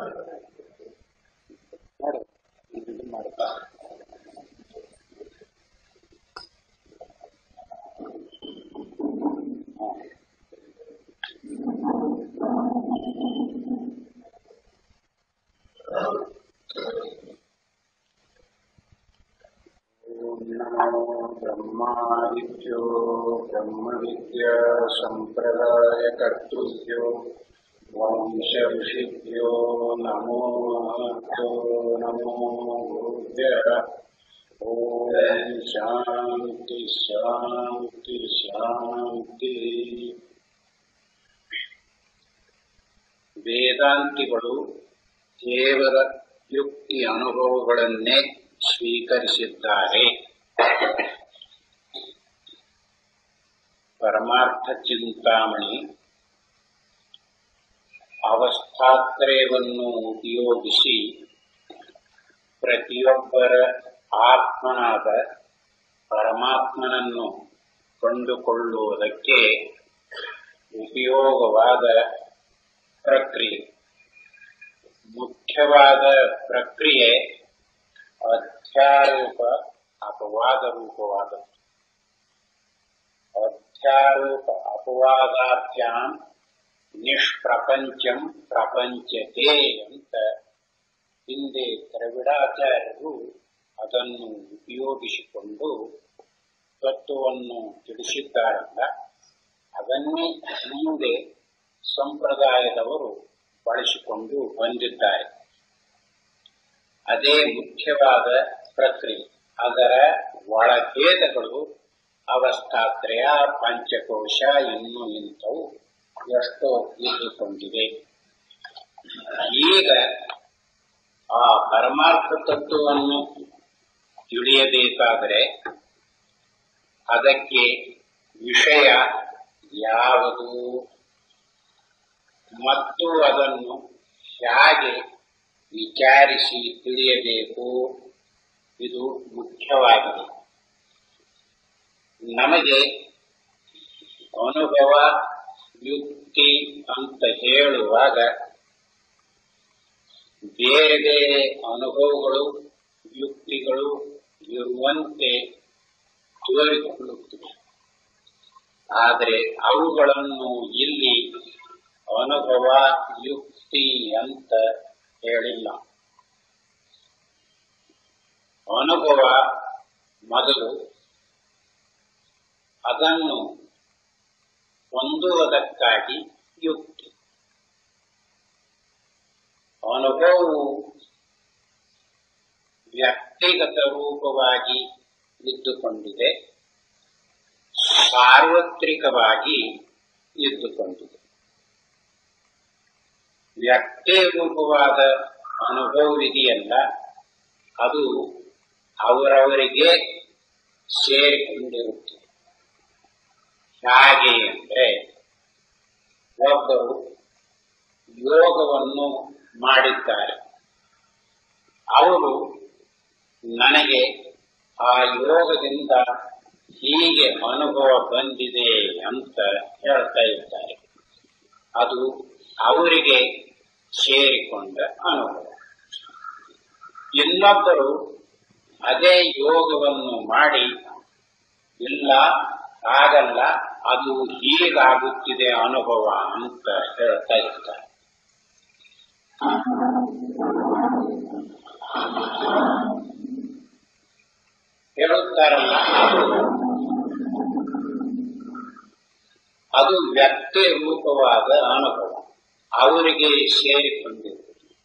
ಮಾಡು ಇದು ಮಾಡ್ತಾ ॐ नमो ब्रह्मादिभ्यो ब्रह्मविद्या सम्प्रदायकर्तृभ्यो वंशऋषिभ्यो नमो महभ्यो नमो गुरुभ्यः ॐ शान्ति शान्ति ಶಾಂತಿ ವೇದಾಂತಿಗಳು ಕೇವಲ ಯುಕ್ತಿ ಅನುಭವಗಳನ್ನೇ ಸ್ವೀಕರಿಸಿದ್ದಾರೆ ಪರಮಾರ್ಥ ಚಿಂತಾಮಣಿ ಅವಸ್ಥಾತ್ರಯವನ್ನು ಉಪಯೋಗಿಸಿ ಪ್ರತಿಯೊಬ್ಬರ ಆತ್ಮನಾದ ಪರಮಾತ್ಮನನ್ನು ಕಂಡುಕೊಳ್ಳುವುದಕ್ಕೆ ಉಪಯೋಗವಾದ ಪ್ರಕ್ರಿಯೆ ಮುಖ್ಯವಾದ ಪ್ರಕ್ರಿಯೆ ಅಧ್ಯಾರೋಪ ಅಪವಾದ ರೂಪವಾದದ್ದು ಅಧ್ಯಾರೋಪ ಅಪವಾದಾಭ್ಯಾಂ ನಿಷ್ಪ್ರಪಂಚಂ ಪ್ರಪಂಚತೆ ಅಂತ ಹಿಂದೆ ದ್ರವಿಡಾಚಾರ್ಯರು ಅದನ್ನು ಉಪಯೋಗಿಸಿಕೊಂಡು ತತ್ವವನ್ನು ತಿಳಿಸಿದ್ದಾರಲ್ಲ ಅದನ್ನೇ ಮುಂದೆ ಸಂಪ್ರದಾಯದವರು ಬಳಸಿಕೊಂಡು ಬಂದಿದ್ದಾರೆ ಅದೇ ಮುಖ್ಯವಾದ ಪ್ರಕ್ರಿಯೆ ಅದರ ಒಳಭೇದಗಳು ಅವಸ್ಥಾತ್ರಯ ಪಂಚಕೋಶ ಇನ್ನು ಇಂಥವು ಎಷ್ಟೋ ಇದ್ದುಕೊಂಡಿವೆ ಈಗ ಆ ಪರಮಾರ್ಥ ತತ್ವವನ್ನು ತಿಳಿಯಬೇಕಾದರೆ ಅದಕ್ಕೆ ವಿಷಯ ಯಾವುದು ಮತ್ತು ಅದನ್ನು ಹೇಗೆ ವಿಚಾರಿಸಿ ತಿಳಿಯಬೇಕು ಇದು ಮುಖ್ಯವಾಗಿದೆ ನಮಗೆ ಅನುಭವ ಯುಕ್ತಿ ಅಂತ ಹೇಳುವಾಗ ಬೇರೆ ಬೇರೆ ಅನುಭವಗಳು ಯುಕ್ತಿಗಳು ಇರುವಂತೆ ತೋರಿಕೊಳ್ಳುತ್ತಿವೆ ಆದರೆ ಅವುಗಳನ್ನು ಇಲ್ಲಿ ಅನುಭವ ಯುಕ್ತಿ ಅಂತ ಹೇಳಿಲ್ಲ ಅನುಭವ ಮೊದಲು ಅದನ್ನು ಹೊಂದುವುದಕ್ಕಾಗಿ ಯುಕ್ತಿ ಅನುಭವವು ವ್ಯಕ್ತಿಗತ ರೂಪವಾಗಿ ಇದ್ದುಕೊಂಡಿದೆ ಸಾರ್ವತ್ರಿಕವಾಗಿ ಇದ್ದುಕೊಂಡಿದೆ ವ್ಯಕ್ತಿ ರೂಪವಾದ ಅನುಭವವಿದೆಯಲ್ಲ ಅದು ಅವರವರಿಗೆ ಸೇರಿಕೊಂಡಿರುತ್ತದೆ ಹೇಗೆ ಅಂದರೆ ಒಬ್ಬರು ಯೋಗವನ್ನು ಮಾಡಿದ್ದಾರೆ ಅವರು ನನಗೆ ಆ ಯೋಗದಿಂದ ಹೀಗೆ ಅನುಭವ ಬಂದಿದೆ ಅಂತ ಹೇಳ್ತಾ ಇದ್ದಾರೆ ಅದು ಅವರಿಗೆ ಸೇರಿಕೊಂಡ ಅನುಭವ ಇನ್ನೊಬ್ಬರು ಅದೇ ಯೋಗವನ್ನು ಮಾಡಿ ಇಲ್ಲ ಆಗಲ್ಲ ಅದು ಹೀಗಾಗುತ್ತಿದೆ ಅನುಭವ ಅಂತ ಹೇಳ್ತಾ ಇರ್ತಾರೆ ಹೇಳುತ್ತಾರಲ್ಲ ಅದು ವ್ಯಕ್ತಿ ರೂಪವಾದ ಅನುಭವ ಅವರಿಗೆ ಸೇರಿಕೊಂಡಿದೆ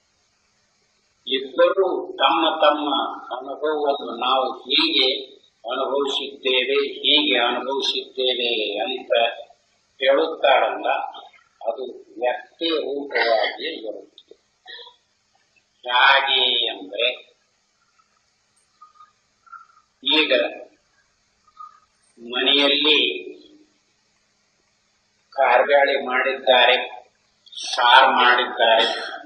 ಇಬ್ಬರು ತಮ್ಮ ತಮ್ಮ ಅನುಭವವನ್ನು ನಾವು ಹೀಗೆ ಅನುಭವಿಸಿದ್ದೇವೆ ಹೀಗೆ ಅನುಭವಿಸಿದ್ದೇವೆ ಅಂತ ಹೇಳುತ್ತಾರಲ್ಲ ಅದು ವ್ಯಕ್ತಿ ರೂಪವಾಗಿ ಬರುತ್ತದೆ ಹೇಗೆ ಅಂದ್ರೆ ಈಗ ಮನೆಯಲ್ಲಿ ಕಾರ್ಗಾಳಿ ಮಾಡಿದ್ದಾರೆ ಸಾರು ಮಾಡಿದ್ದಾರೆ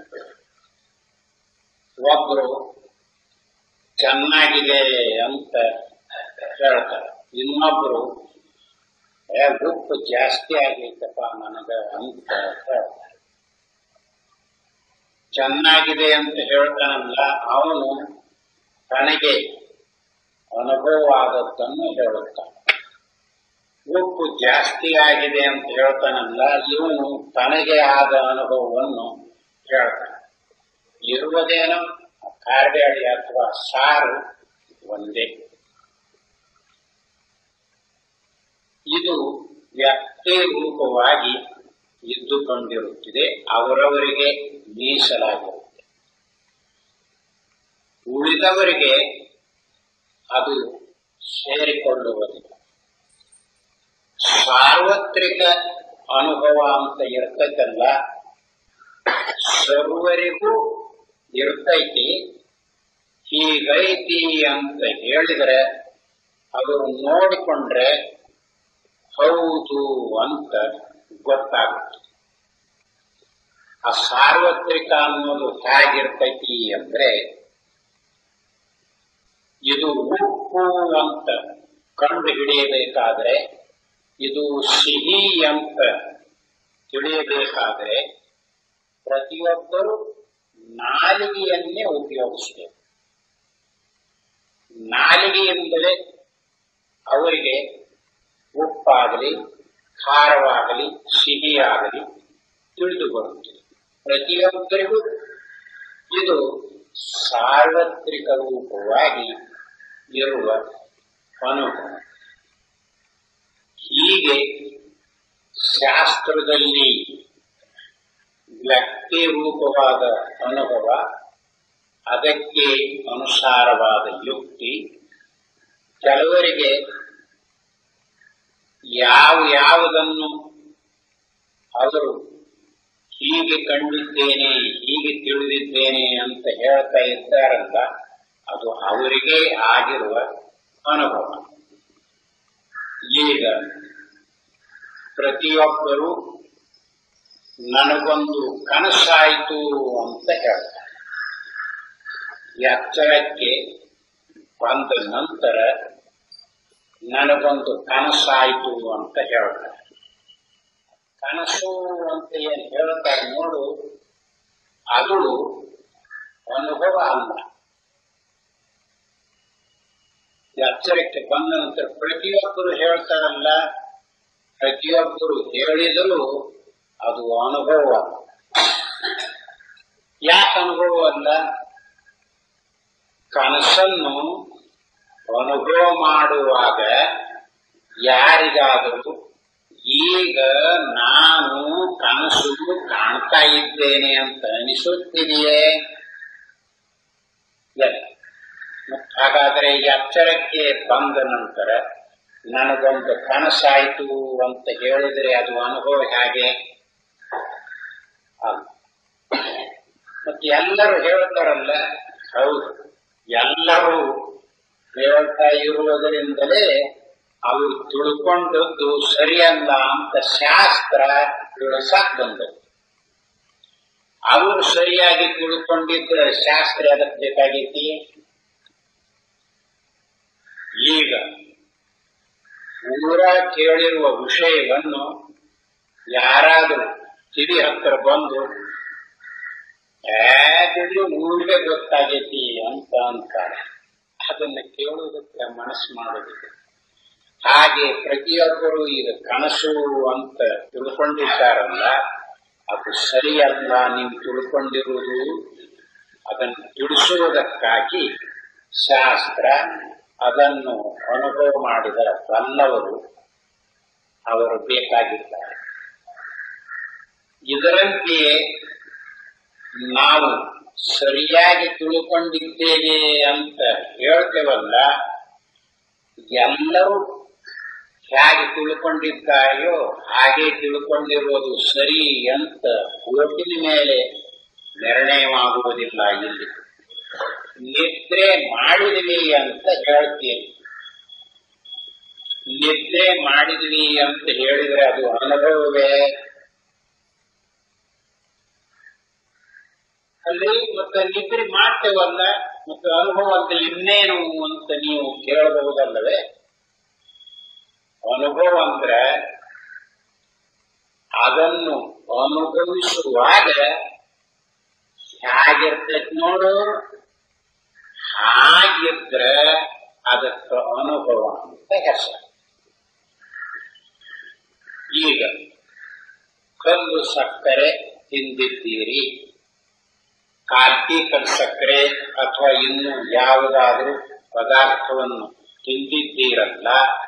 ಒಬ್ರು ಚೆನ್ನಾಗಿದೆ ಅಂತ ಹೇಳ್ತಾರೆ ಇನ್ನೊಬ್ರು ಏ ಉಪ್ಪು ಜಾಸ್ತಿ ಆಗೈತಪ್ಪ ನನಗ ಅಂತ ಹೇಳ್ತಾರೆ ಚೆನ್ನಾಗಿದೆ ಅಂತ ಹೇಳ್ತಾನಲ್ಲ ಅವನು ತನಗೆ ಅನುಭವ ಆದದ್ದನ್ನು ಹೇಳುತ್ತಾನೆ ಉಪ್ಪು ಜಾಸ್ತಿ ಆಗಿದೆ ಅಂತ ಹೇಳ್ತಾನಲ್ಲ ಇವನು ತನಗೆ ಆದ ಅನುಭವವನ್ನು ಹೇಳ್ತಾನೆ ಇರುವುದೇನೋ ಕಾರ್ಬ್ಯಾಡಿ ಅಥವಾ ಸಾರು ಒಂದೇ ಇದು ವ್ಯಕ್ತಿ ರೂಪವಾಗಿ ಇದ್ದುಕೊಂಡಿರುತ್ತಿದೆ ಅವರವರಿಗೆ ಮೀಸಲಾಗಿರುತ್ತೆ ಉಳಿದವರಿಗೆ ಅದು ಸೇರಿಕೊಳ್ಳುವುದಿಲ್ಲ ಸಾರ್ವತ್ರಿಕ ಅನುಭವ ಅಂತ ಇರ್ತೈತಲ್ಲ ಸರ್ವರಿಗೂ ಇರ್ತೈತಿ ಹೀಗೈತಿ ಅಂತ ಹೇಳಿದರೆ ಅದು ನೋಡಿಕೊಂಡ್ರೆ ಹೌದು ಅಂತ ಗೊತ್ತಾಗುತ್ತೆ ಆ ಸಾರ್ವತ್ರಿಕ ಅನ್ನೋದು ಹೇಗಿರ್ತೈತಿ ಅಂದ್ರೆ ಇದು ಉಪ್ಪು ಅಂತ ಕಂಡು ಹಿಡಿಯಬೇಕಾದ್ರೆ ಇದು ಸಿಹಿ ಅಂತ ತಿಳಿಯಬೇಕಾದ್ರೆ ಪ್ರತಿಯೊಬ್ಬರು ನಾಲಿಗೆಯನ್ನೇ ಉಪಯೋಗಿಸಬೇಕು ನಾಲಿಗೆ ಎಂದರೆ ಅವರಿಗೆ ಉಪ್ಪಾಗಲಿ ಖಾರವಾಗಲಿ ಸಿಹಿಯಾಗಲಿ ತಿಳಿದು ಬರುತ್ತದೆ ಪ್ರತಿಯೊಬ್ಬರಿಗೂ ಇದು ಸಾರ್ವತ್ರಿಕ ರೂಪವಾಗಿ ಇರುವ ಅನುಭವ ಹೀಗೆ ಶಾಸ್ತ್ರದಲ್ಲಿ ವ್ಯಕ್ತಿ ರೂಪವಾದ ಅನುಭವ ಅದಕ್ಕೆ ಅನುಸಾರವಾದ ಯುಕ್ತಿ ಕೆಲವರಿಗೆ ಯಾವ ಯಾವುದನ್ನು ಅವರು ಹೀಗೆ ಕಂಡಿದ್ದೇನೆ ಹೀಗೆ ತಿಳಿದಿದ್ದೇನೆ ಅಂತ ಹೇಳ್ತಾ ಇದ್ದಾರಲ್ಲ ಅದು ಅವರಿಗೆ ಆಗಿರುವ ಅನುಭವ ಈಗ ಪ್ರತಿಯೊಬ್ಬರು ನನಗೊಂದು ಕನಸಾಯಿತು ಅಂತ ಹೇಳ್ತಾರೆ ಎಚ್ಚರಕ್ಕೆ ಬಂದ ನಂತರ ನನಗೊಂದು ಕನಸಾಯಿತು ಅಂತ ಹೇಳ್ತಾರೆ ಕನಸು ಅಂತ ಏನ್ ಹೇಳ್ತಾರೆ ನೋಡು ಅದು ಅನುಭವ ಅಲ್ಲ ಎಚ್ಚರಕ್ಕೆ ಬಂದ ನಂತರ ಪ್ರತಿಯೊಬ್ಬರು ಹೇಳ್ತಾರಲ್ಲ ಪ್ರತಿಯೊಬ್ಬರು ಹೇಳಿದರೂ ಅದು ಅನುಭವ ಯಾಕೆ ಅನುಭವ ಅಲ್ಲ ಕನಸನ್ನು ಅನುಭವ ಮಾಡುವಾಗ ಯಾರಿಗಾದರೂ ಈಗ ನಾನು ಕನಸು ಕಾಣ್ತಾ ಇದ್ದೇನೆ ಅಂತ ಅನಿಸುತ್ತಿದೆಯೇ ಇಲ್ಲ. ಮತ್ತ್ ಹಾಗಾದ್ರೆ ಈ ಅಕ್ಷರಕ್ಕೆ ಬಂದ ನಂತರ ನನಗೊಂದು ಕನಸಾಯಿತು ಅಂತ ಹೇಳಿದ್ರೆ ಅದು ಅನುಭವ ಹೇಗೆ ಅಲ್ಲ. ಮತ್ತೆ ಎಲ್ಲರೂ ಹೇಳ್ತಾರಲ್ಲ ಹೌದು ಎಲ್ಲರೂ ಹೇಳ್ತಾ ಇರುವುದರಿಂದಲೇ ಅವರು ತಿಳ್ಕೊಂಡದ್ದು ಸರಿಯಲ್ಲ ಅಂತ ಶಾಸ್ತ್ರ ತಿಳಿಸಕ್ ಬಂದದ್ದು ಅವರು ಸರಿಯಾಗಿ ತಿಳ್ಕೊಂಡಿದ್ರೆ ಶಾಸ್ತ್ರ ಅದಕ್ಕೆ ಬೇಕಾಗೈತಿ ಈಗ ಊರ ಕೇಳಿರುವ ವಿಷಯವನ್ನು ಯಾರಾದರೂ ತಿಳಿ ಹತ್ತಿರ ಬಂದು ಯಾಕಿದ್ರು ಊರಿಗೆ ಗೊತ್ತಾಗೈತಿ ಅಂತ ಅಂತಾರೆ ಅದನ್ನ ಕೇಳುವುದಕ್ಕೆ ಮನಸ್ಸು ಮಾಡುವುದಿಲ್ಲ ಹಾಗೆ ಪ್ರತಿಯೊಬ್ಬರು ಈಗ ಕನಸು ಅಂತ ತಿಳ್ಕೊಂಡಿದ್ದಾರಲ್ಲ ಅದು ಸರಿಯಲ್ಲ ನೀವು ತಿಳ್ಕೊಂಡಿರುವುದು ಅದನ್ನು ತಿಳಿಸುವುದಕ್ಕಾಗಿ ಶಾಸ್ತ್ರ ಅದನ್ನು ಅನುಭವ ಮಾಡಿದ ಬಲ್ಲವರು ಅವರು ಬೇಕಾಗಿದ್ದಾರೆ ಇದರಂತೆಯೇ ನಾವು ಸರಿಯಾಗಿ ತಿಳ್ಕೊಂಡಿದ್ದೇವೆ ಅಂತ ಹೇಳ್ತೇವಲ್ಲ ಎಲ್ಲರೂ ಹೇಗೆ ತಿಳ್ಕೊಂಡಿದ್ದಾರೆಯೋ ಹಾಗೆ ತಿಳ್ಕೊಂಡಿರೋದು ಸರಿ ಅಂತ ಓಟಿನ ಮೇಲೆ ನಿರ್ಣಯವಾಗುವುದಿಲ್ಲ ಇಲ್ಲಿ ನಿದ್ರೆ ಮಾಡಿದ್ವಿ ಅಂತ ಹೇಳ್ತೀವಿ ನಿದ್ರೆ ಮಾಡಿದ್ವಿ ಅಂತ ಹೇಳಿದ್ರೆ ಅದು ಅನುಭವವೇ ಅಲ್ಲಿ ಮತ್ತೆ ನಿದ್ರೆ ಮಾಡ್ತೇವಲ್ಲ ಮತ್ತೆ ಅನುಭವ ಅಂತ ಇನ್ನೇನು ಅಂತ ನೀವು ಕೇಳಬಹುದಲ್ಲವೇ ಅನುಭವ ಅಂದ್ರೆ ಅದನ್ನು ಅನುಭವಿಸುವಾಗ ಹಾಗಿರ್ತೈತಿ ನೋಡು ಹಾಗಿದ್ರೆ ಅದಕ್ಕೆ ಅನುಭವ ಅಂತ ಹೆಸರು ಈಗ ಕಲ್ಲು ಸಕ್ಕರೆ ತಿಂದಿದ್ದೀರಿ ಕಾರ್ತಿಕಲ್ ಸಕ್ಕರೆ ಅಥವಾ ಇನ್ನು ಯಾವುದಾದ್ರೂ ಪದಾರ್ಥವನ್ನು ತಿಂದಿದ್ದೀರಲ್ಲ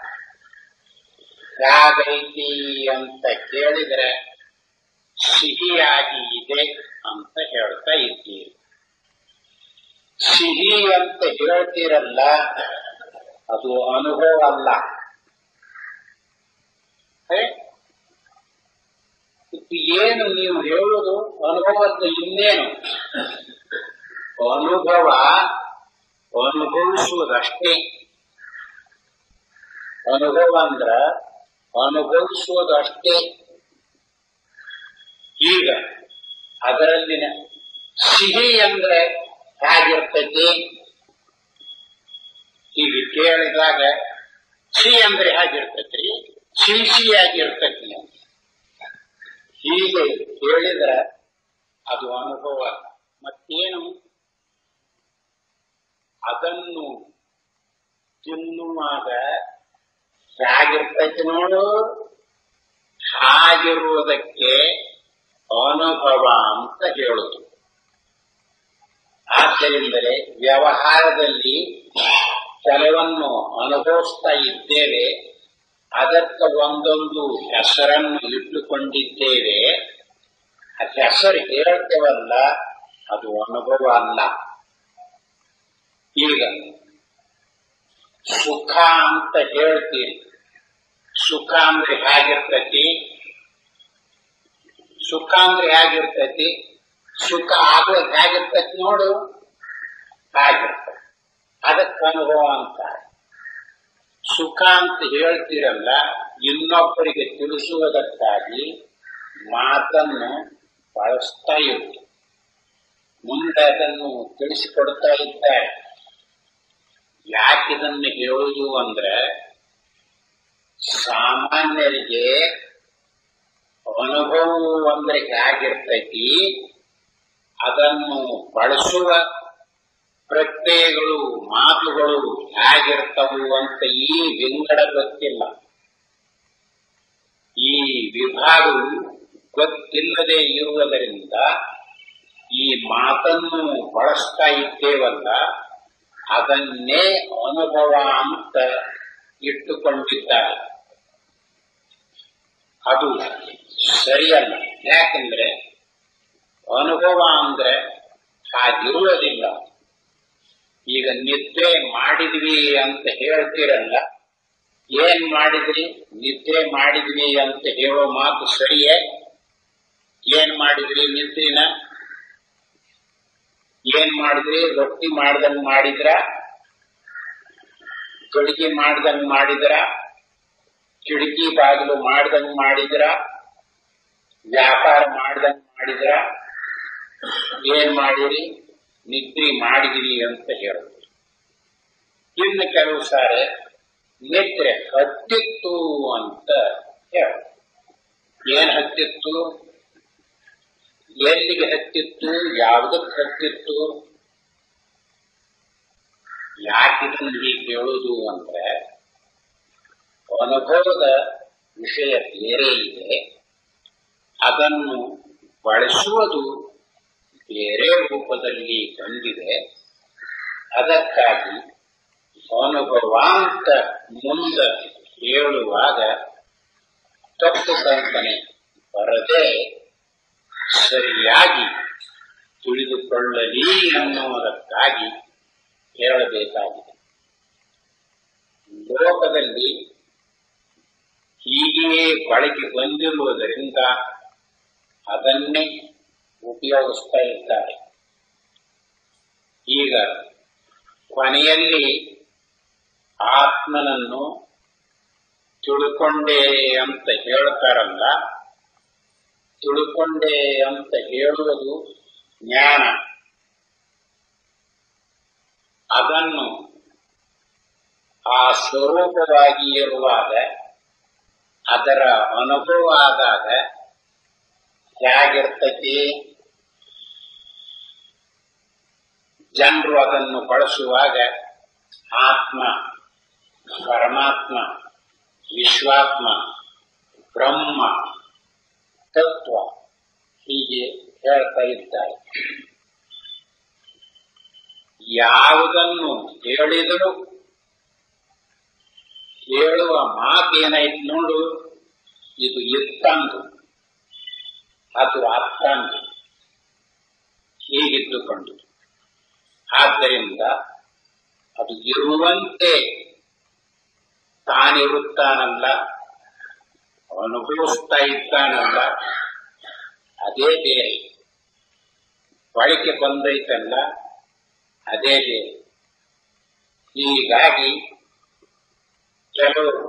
ಹೇಗೈತಿ ಅಂತ ಕೇಳಿದ್ರೆ ಸಿಹಿಯಾಗಿ ಇದೆ ಅಂತ ಹೇಳ್ತಾ ಇದ್ದೀರಿ ಸಿಹಿ ಅಂತ ಹೇಳ್ತೀರಲ್ಲ ಅದು ಅನುಭವ ಅಲ್ಲ ಏ? ಇದು ಏನು ನೀವು ಹೇಳುವುದು ಅನುಭವದ ಇನ್ನೇನು ಅನುಭವ ಅನುಭವಿಸುವುದಷ್ಟೇ ಅನುಭವ ಅಂದ್ರ ಅನುಭವಿಸುವುದಷ್ಟೇ ಈಗ ಅದರಲ್ಲಿನ ಸಿಹಿ ಅಂದ್ರೆ ಹೇಗಿರ್ತೈತಿ ಹೀಗೆ ಕೇಳಿದಾಗ ಸಿಹಿ ಅಂದ್ರೆ ಹೇಗಿರ್ತೈತ್ರಿ ಸಿಹಿ ಸಿಹಿಯಾಗಿರ್ತೈತಿ ಹೀಗೆ ಕೇಳಿದ್ರ ಅದು ಅನುಭವ ಮತ್ತೇನು ಅದನ್ನು ತಿನ್ನುವಾಗ ಹೇಗಿರ್ತೈತಿ ನೋಡು ಹಾಗಿರುವುದಕ್ಕೆ ಅನುಭವ ಅಂತ ಹೇಳುದು ಆದ್ದರಿಂದಲೇ ವ್ಯವಹಾರದಲ್ಲಿ ಕೆಲವನ್ನು ಅನುಭವಿಸ್ತಾ ಇದ್ದೇವೆ ಅದಕ್ಕೆ ಒಂದೊಂದು ಹೆಸರನ್ನು ಇಟ್ಟುಕೊಂಡಿದ್ದೇವೆ ಆ ಹೆಸರು ಹೇಳ್ತೇವಲ್ಲ ಅದು ಅನುಭವ ಅಲ್ಲ ಈಗ ಸುಖ ಅಂತ ಹೇಳ್ತೀರಿ ಸುಖ ಅಂದ್ರೆ ಹೇಗಿರ್ತೈತಿ ಸುಖ ಅಂದ್ರೆ ಹೇಗಿರ್ತೈತಿ ಸುಖ ಆಗ್ಲಿಕ್ಕೆ ಹೇಗಿರ್ತೈತಿ ನೋಡು ಹಾಗಿರ್ತೈತಿ ಅದಕ್ಕೆ ಅನುಭವ ಅಂತ ಸುಖ ಅಂತ ಹೇಳ್ತೀರಲ್ಲ ಇನ್ನೊಬ್ಬರಿಗೆ ತಿಳಿಸುವುದಕ್ಕಾಗಿ ಮಾತನ್ನು ಬಳಸ್ತಾ ಇತ್ತು ಮುಂದೆ ಅದನ್ನು ತಿಳಿಸಿಕೊಡ್ತಾ ಇದ್ದಾರೆ ಯಾಕಿದನ್ನು ಹೇಳುವುದು ಅಂದ್ರೆ ಸಾಮಾನ್ಯರಿಗೆ ಅನುಭವ ಅಂದ್ರೆ ಹೇಗಿರ್ತೈತಿ ಅದನ್ನು ಬಳಸುವ ಪ್ರತ್ಯಯಗಳು ಮಾತುಗಳು ಹೇಗಿರ್ತವು ಅಂತ ಈ ವಿಂಗಡ ಗೊತ್ತಿಲ್ಲ ಈ ವಿಭಾಗವು ಗೊತ್ತಿಲ್ಲದೆ ಇರುವುದರಿಂದ ಈ ಮಾತನ್ನು ಬಳಸ್ತಾ ಇದ್ದೇವಲ್ಲ ಅದನ್ನೇ ಅನುಭವ ಅಂತ ಇಟ್ಟುಕೊಂಡಿದ್ದಾರೆ ಅದು ಸರಿಯಲ್ಲ ಯಾಕೆಂದ್ರೆ ಅನುಭವ ಅಂದ್ರೆ ಹಾಗಿರುವುದಿಲ್ಲ ಈಗ ನಿದ್ರೆ ಮಾಡಿದ್ವಿ ಅಂತ ಹೇಳ್ತೀರಲ್ಲ ಏನ್ ಮಾಡಿದ್ರಿ ನಿದ್ರೆ ಮಾಡಿದ್ವಿ ಅಂತ ಹೇಳೋ ಮಾತು ಸರಿಯೇ ಏನ್ ಮಾಡಿದ್ರಿ ನಿದ್ರಿನ ಏನ್ ಮಾಡಿದ್ರಿ ರೊಟ್ಟಿ ಮಾಡ್ದಂಗ್ ಮಾಡಿದ್ರ ಗಡಿಗೆ ಮಾಡ್ದಂಗ್ ಮಾಡಿದ್ರ ಕಿಟಕಿ ಬಾಗಿಲು ಮಾಡ್ದಂಗ್ ಮಾಡಿದ್ರ ವ್ಯಾಪಾರ ಮಾಡ್ದಂಗ್ ಮಾಡಿದ್ರ ಏನ್ ಮಾಡಿರಿ ನಿದ್ರಿ ಮಾಡಿದಿರಿ ಅಂತ ಹೇಳುದು ಇನ್ನು ಕೆಲವು ಸಾರಿ ನಿದ್ರೆ ಹತ್ತಿತ್ತು ಅಂತ ಹೇಳ ಏನ್ ಹತ್ತಿತ್ತು ಎಲ್ಲಿಗೆ ಹತ್ತಿತ್ತು ಯಾವುದಕ್ಕೆ ಹತ್ತಿತ್ತು ಯಾಕಿದನ್ನು ಹೀಗೆ ಹೇಳುವುದು ಅಂದ್ರೆ ಅನುಭವದ ವಿಷಯ ಬೇರೆ ಇದೆ ಅದನ್ನು ಬಳಸುವುದು ಬೇರೆ ರೂಪದಲ್ಲಿ ಬಂದಿದೆ ಅದಕ್ಕಾಗಿ ಅನುಭವ ಅಂತ ಮುಂದೆ ಹೇಳುವಾಗ ತಪ್ಪು ಕಲ್ಪನೆ ಬರದೆ ಸರಿಯಾಗಿ ತಿಳಿದುಕೊಳ್ಳಲಿ ಅನ್ನುವುದಕ್ಕಾಗಿ ಹೇಳಬೇಕಾಗಿದೆ ಲೋಕದಲ್ಲಿ ಹೀಗೆಯೇ ಬಳಕೆ ಬಂದಿರುವುದರಿಂದ ಅದನ್ನೇ ಉಪಯೋಗಿಸ್ತಾ ಇದ್ದಾರೆ ಈಗ ಕೊನೆಯಲ್ಲಿ ಆತ್ಮನನ್ನು ತಿಳ್ಕೊಂಡೆ ಅಂತ ಹೇಳ್ತಾರಲ್ಲ ತಿಳ್ಕೊಂಡೆ ಅಂತ ಹೇಳುವುದು ಜ್ಞಾನ ಅದನ್ನು ಆ ಸ್ವರೂಪವಾಗಿ ಇರುವಾಗ ಅದರ ಅನುಭವ ಆದಾಗ ಹೇಗಿರ್ತತಿ ಜನರು ಅದನ್ನು ಬಳಸುವಾಗ ಆತ್ಮ ಪರಮಾತ್ಮ ವಿಶ್ವಾತ್ಮ ಬ್ರಹ್ಮ ತತ್ವ ಹೀಗೆ ಹೇಳ್ತಾ ಇದ್ದಾರೆ ಯಾವುದನ್ನು ಹೇಳಿದರೂ ಹೇಳುವ ಮಾತೇನಾಯ್ತು ನೋಡು ಇದು ಇತ್ತಂದು ಅದು ಅತ್ತಂದು ಹೀಗಿದ್ದುಕೊಂಡು ಆದ್ದರಿಂದ ಅದು ಇರುವಂತೆ ತಾನಿರುತ್ತಾನಲ್ಲ ಅನುಭವಿಸ್ತಾ ಇದ್ದಾನಲ್ಲ ಅದೇ ಬೇರೆ ಬಳಕೆ ಬಂದೈತಲ್ಲ ಅದೇ ಬೇರೆ ಹೀಗಾಗಿ ಕೆಲವರು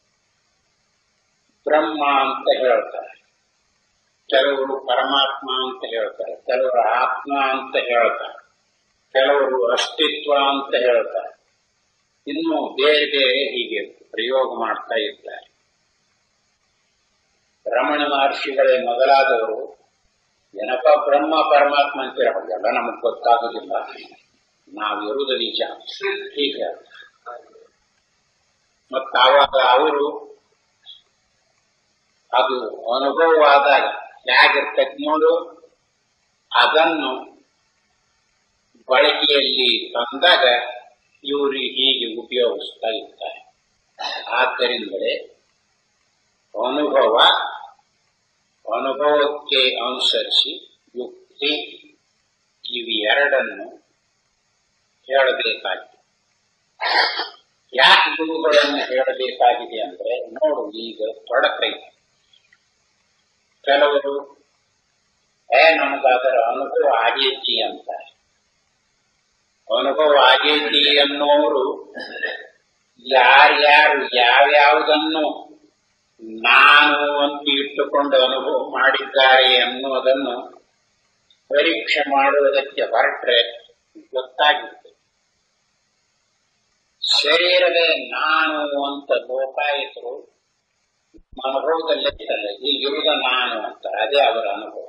ಬ್ರಹ್ಮ ಅಂತ ಹೇಳ್ತಾರೆ ಕೆಲವರು ಪರಮಾತ್ಮ ಅಂತ ಹೇಳ್ತಾರೆ ಕೆಲವರು ಆತ್ಮ ಅಂತ ಹೇಳ್ತಾರೆ ಕೆಲವರು ಅಸ್ತಿತ್ವ ಅಂತ ಹೇಳ್ತಾರೆ ಇನ್ನು ಬೇರೆ ಬೇರೆ ಹೀಗೆ ಪ್ರಯೋಗ ಮಾಡ್ತಾ ಇದ್ದಾರೆ ರಮಣ ಮಹರ್ಷಿಗಳೇ ಮೊದಲಾದವರು ಏನಪ್ಪ ಬ್ರಹ್ಮ ಪರಮಾತ್ಮ ಅಂತ ಹೇಳೋದೆಲ್ಲ ನಮಗೆ ಗೊತ್ತಾಗೋದಿಲ್ಲ ನಾವಿರುವುದು ನಿಜ ಹೀಗೆ ಮತ್ತ ಆವಾಗ ಅವರು ಅದು ಅನುಭವವಾದಾಗ ಹೇಗಿರ್ತೈತಿ ನೋಡು ಅದನ್ನು ಬಳಕೆಯಲ್ಲಿ ತಂದಾಗ ಇವರು ಹೀಗೆ ಉಪಯೋಗಿಸ್ತಾ ಇದ್ದಾರೆ ಆದ್ದರಿಂದಲೇ ಅನುಭವ ಅನುಭವಕ್ಕೆ ಅನುಸರಿಸಿ ಯುಕ್ತಿ ಇವು ಎರಡನ್ನು ಹೇಳಬೇಕಾಗಿದೆ ಯಾಕೆ ಇವುಗಳನ್ನು ಹೇಳಬೇಕಾಗಿದೆ ಅಂದ್ರೆ ನೋಡು ಈಗ ತೊಡಕೈತಿ ಕೆಲವರು ಏ ನಮಗದರ ಅನುಭವ ಆಗೈತಿ ಅಂತಾರೆ ಅನುಭವ ಆಗೈತಿ ಅನ್ನೋರು ಯಾರ್ಯಾರು ಯಾವ್ಯಾವುದನ್ನು ನಾನು ಅಂತ ಇಟ್ಟುಕೊಂಡು ಅನುಭವ ಮಾಡಿದ್ದಾರೆ ಅನ್ನೋದನ್ನು ಪರೀಕ್ಷೆ ಮಾಡುವುದಕ್ಕೆ ಹೊರಟ್ರೆ ಗೊತ್ತಾಗುತ್ತೆ ಶರೀರವೇ ನಾನು ಅಂತ ಲೋಕಾಯಿತರು ಅನುಭವದಲ್ಲೇ ಇರ್ತದೆ ಈಗಿರುವುದ ನಾನು ಅಂತಾರೆ ಅದೇ ಅವರ ಅನುಭವ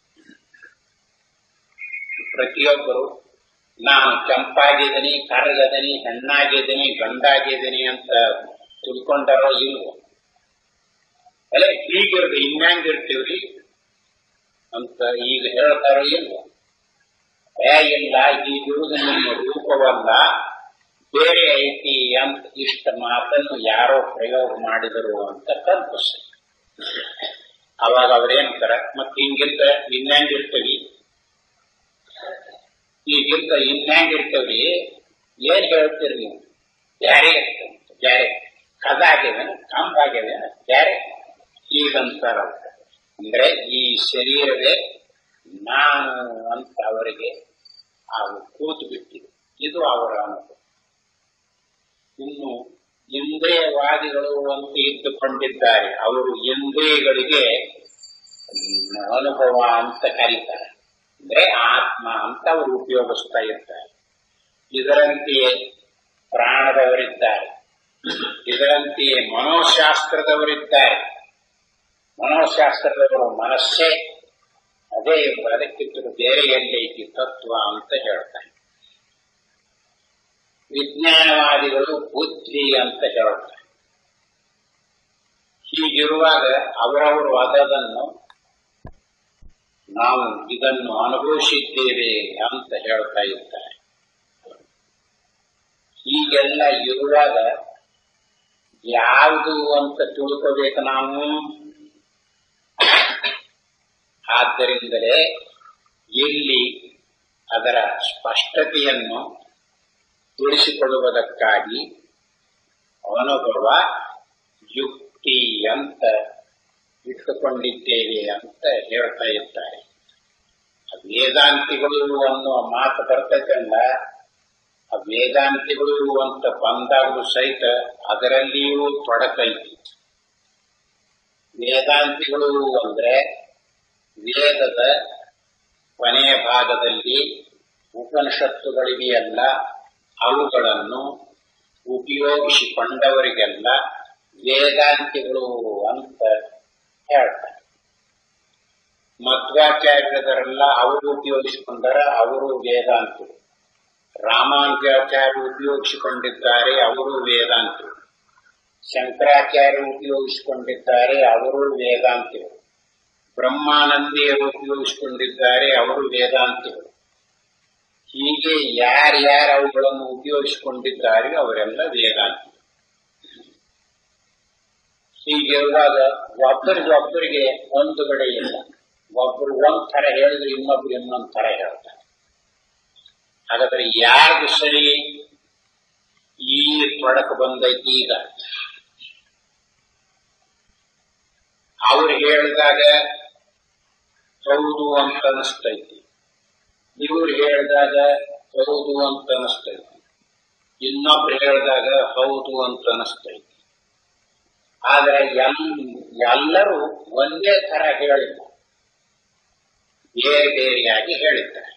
ಪ್ರತಿಯೊಬ್ಬರು ನಾನು ಕೆಂಪಾಗಿದ್ದೀನಿ ಕರಗದನಿ ಹೆಣ್ಣಾಗಿದ್ದೀನಿ ಗಂಡಾಗಿದ್ದೀನಿ ಅಂತ ತಿಳ್ಕೊಂಡಾರೋ ಇಲ್ವೋ ಅಲ್ಲ ಹೀಗಿರ್ದು ಇನ್ಯಾಂಗಿರ್ತೀವ್ರಿ ಅಂತ ಈಗ ಹೇಳ್ತಾರೋ ಇಲ್ವೋ ಏ ಇಲ್ಲ ಈಗಿರುವುದು ನಿಮ್ಮ ರೂಪವಲ್ಲ ಬೇರೆ ಐತಿ ಅಂತ ಇಷ್ಟ ಮಾತನ್ನು ಯಾರೋ ಪ್ರಯೋಗ ಮಾಡಿದರು ಅಂತ ಕಲ್ಪಿಸ ಅವಾಗ ಅವ್ರೇನ್ತಾರ ಮತ್ತೆ ಹಿಂಗಿಂತ ಇನ್ಯಾಂಗಿರ್ತೀವಿ ಈಗಿಂತ ಇನ್ಯಾಂಗಿರ್ತೇವ್ರಿ ಏನ್ ಹೇಳ್ತೀರಿ ನೀವು ಬ್ಯಾರೆ ಬ್ಯಾರೆ ಕದ ಆಗ್ಯವೇನ ಕಂಬ ಆಗ್ಯವೇನ ಬ್ಯಾರೆ ಈಗಂತಾರ ಅಂದ್ರೆ ಈ ಶರೀರವೇ ನಾನು ಅಂತ ಅವರಿಗೆ ಅವು ಕೂತು ಬಿಟ್ಟಿದೆ ಇದು ಅವರ ಅನುಭವ ಇನ್ನು ಇಂದ್ರಿಯವಾದಿಗಳು ಅಂತ ಇದ್ದುಕೊಂಡಿದ್ದಾರೆ ಅವರು ಇಂದ್ರಿಯಗಳಿಗೆ ಅನುಭವ ಅಂತ ಕರೀತಾರೆ ಅಂದ್ರೆ ಆತ್ಮ ಅಂತ ಅವರು ಉಪಯೋಗಿಸ್ತಾ ಇರ್ತಾರೆ ಇದರಂತೆಯೇ ಪ್ರಾಣದವರಿದ್ದಾರೆ ಇದರಂತೆಯೇ ಮನೋಶಾಸ್ತ್ರದವರಿದ್ದಾರೆ ಮನೋಶಾಸ್ತ್ರದವರು ಮನಸ್ಸೇ ಅದೇ ಅದಕ್ಕಿಂತ ಬೇರೆ ಎಲ್ಲೈತಿ ತತ್ವ ಅಂತ ಹೇಳ್ತಾರೆ ವಿಜ್ಞಾನವಾದಿಗಳು ಬುದ್ಧಿ ಅಂತ ಹೇಳ್ತಾರೆ ಹೀಗಿರುವಾಗ ಅವರವರು ಅದನ್ನು ನಾವು ಇದನ್ನು ಅನುಭವಿಸಿದ್ದೇವೆ ಅಂತ ಹೇಳ್ತಾ ಇದ್ದಾರೆ ಹೀಗೆಲ್ಲ ಇರುವಾಗ ಯಾವುದು ಅಂತ ತಿಳ್ಕೋಬೇಕು ನಾವು ಆದ್ದರಿಂದಲೇ ಇಲ್ಲಿ ಅದರ ಸ್ಪಷ್ಟತೆಯನ್ನು ತಿಳಿಸಿಕೊಡುವುದಕ್ಕಾಗಿ ಅನುಭವ ಯುಕ್ತಿ ಅಂತ ಇಟ್ಟುಕೊಂಡಿದ್ದೇವೆ ಅಂತ ಹೇಳ್ತಾ ಇದ್ದಾರೆ ವೇದಾಂತಿಗಳು ಅನ್ನುವ ಮಾತು ಬರ್ತೈತಲ್ಲ ಆ ವೇದಾಂತಿಗಳು ಅಂತ ಬಂದಾಗಲೂ ಸಹಿತ ಅದರಲ್ಲಿಯೂ ತೊಡಕೈತಿ ವೇದಾಂತಿಗಳು ಅಂದ್ರೆ ವೇದದ ಕೊನೆಯ ಭಾಗದಲ್ಲಿ ಉಪನಿಷತ್ತುಗಳಿವೆಯಲ್ಲ ಅವುಗಳನ್ನು ಉಪಯೋಗಿಸಿಕೊಂಡವರಿಗೆಲ್ಲ ವೇದಾಂತಿಗಳು ಅಂತ ಹೇಳ್ತಾರೆ ಮಧ್ವಾಚಾರ್ಯರೆಲ್ಲ ಅವರು ಉಪಯೋಗಿಸಿಕೊಂಡರ ಅವರು ವೇದಾಂತರು ರಾಮಾನುಜಾಚಾರ್ಯ ಉಪಯೋಗಿಸಿಕೊಂಡಿದ್ದಾರೆ ಅವರು ವೇದಾಂತರು ಶಂಕರಾಚಾರ್ಯ ಉಪಯೋಗಿಸಿಕೊಂಡಿದ್ದಾರೆ ಅವರು ವೇದಾಂತಿಗಳು ಬ್ರಹ್ಮಾನಂದಿಯರು ಉಪಯೋಗಿಸಿಕೊಂಡಿದ್ದಾರೆ ಅವರು ವೇದಾಂತಿಗಳು ಹೀಗೆ ಯಾರ್ಯಾರು ಅವುಗಳನ್ನು ಉಪಯೋಗಿಸಿಕೊಂಡಿದ್ದಾರೆ ಅವರೆಲ್ಲ ವೇದಾಂತಿಗಳು ಹೀಗಿರುವಾಗ ಒಬ್ಬರಿಗೊಬ್ಬರಿಗೆ ಹೊಂದುಗಡೆ ಇಲ್ಲ ಒಬ್ಬರು ಒಂದ್ ತರ ಹೇಳಿದ್ರೆ ಇನ್ನೊಬ್ರು ಇನ್ನೊಂದ್ ತರ ಹೇಳ್ತಾರೆ ಹಾಗಾದ್ರೆ ಯಾರ್ದು ಸರಿ ಈ ತೊಡಕು ಬಂದೈತಿ ಈಗ ಅವ್ರು ಹೇಳಿದಾಗ ಹೌದು ಅಂತ ಅನಿಸ್ತೈತಿ ಇವ್ರು ಹೇಳಿದಾಗ ಹೌದು ಅಂತ ಅನಿಸ್ತೈತಿ ಇನ್ನೊಬ್ರು ಹೇಳಿದಾಗ ಹೌದು ಅಂತ ಅನಿಸ್ತೈತಿ ಆದ್ರೆ ಎಲ್ಲರೂ ಒಂದೇ ತರ ಹೇಳಿಲ್ಲ ಬೇರೆ ಬೇರೆಯಾಗಿ ಹೇಳಿದ್ದಾರೆ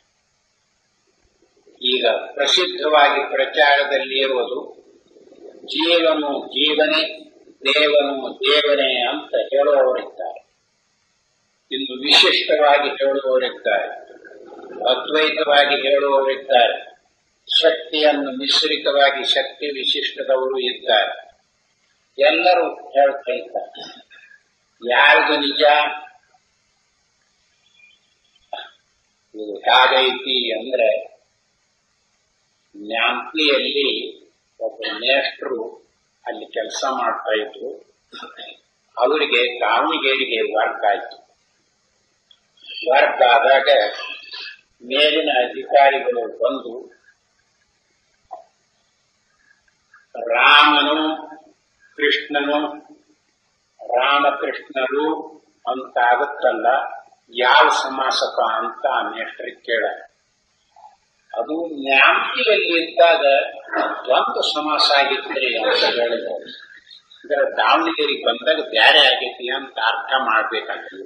ಈಗ ಪ್ರಸಿದ್ಧವಾಗಿ ಪ್ರಚಾರದಲ್ಲಿ ಇರುವುದು ಜೀವನು ಜೀವನೇ ದೇವನು ದೇವನೇ ಅಂತ ಹೇಳುವವರಿದ್ದಾರೆ ಇನ್ನು ವಿಶಿಷ್ಟವಾಗಿ ಹೇಳುವವರಿದ್ದಾರೆ ಅದ್ವೈತವಾಗಿ ಹೇಳುವವರಿದ್ದಾರೆ ಶಕ್ತಿಯನ್ನು ಮಿಶ್ರಿತವಾಗಿ ಶಕ್ತಿ ವಿಶಿಷ್ಟದವರು ಇದ್ದಾರೆ ಎಲ್ಲರೂ ಹೇಳ್ತಾ ಇದ್ದಾರೆ ಯಾರಿಗೂ ನಿಜ ಇದು ಹೇಗೈತಿ ಅಂದ್ರೆ ನ್ಯಾಂಪ್ಲಿಯಲ್ಲಿ ಒಬ್ಬ ಮೇಷ್ಟ್ರು ಅಲ್ಲಿ ಕೆಲಸ ಮಾಡ್ತಾ ಇದ್ರು ಅವರಿಗೆ ದಾವಣಗೆರೆಗೆ ವರ್ಕ್ ಆಯ್ತು ವರ್ಕ್ ಆದಾಗ ಮೇಲಿನ ಅಧಿಕಾರಿಗಳು ಬಂದು ರಾಮನು ಕೃಷ್ಣನು ರಾಮಕೃಷ್ಣರು ಅಂತ ಆಗುತ್ತಲ್ಲ ಯಾವ ಸಮಾಸಕ ಅಂತ ಆ ಮೇಷ್ಟ್ರಿಗೆ ಕೇಳ ಅದು ನ್ಯಾಂಪಿಯಲ್ಲಿ ಇದ್ದಾಗ ದ್ವಂದ್ವ ಸಮಾಸ ಆಗಿದ್ರಿ ಅಂತ ಹೇಳಿದ್ದಾರೆ ಇದರ ದಾವಣಗೆರೆಗೆ ಬಂದಾಗ ಬ್ಯಾರೆ ಆಗೈತಿ ಅಂತ ಅರ್ಥ ಮಾಡ್ಬೇಕಾಗ್ತದೆ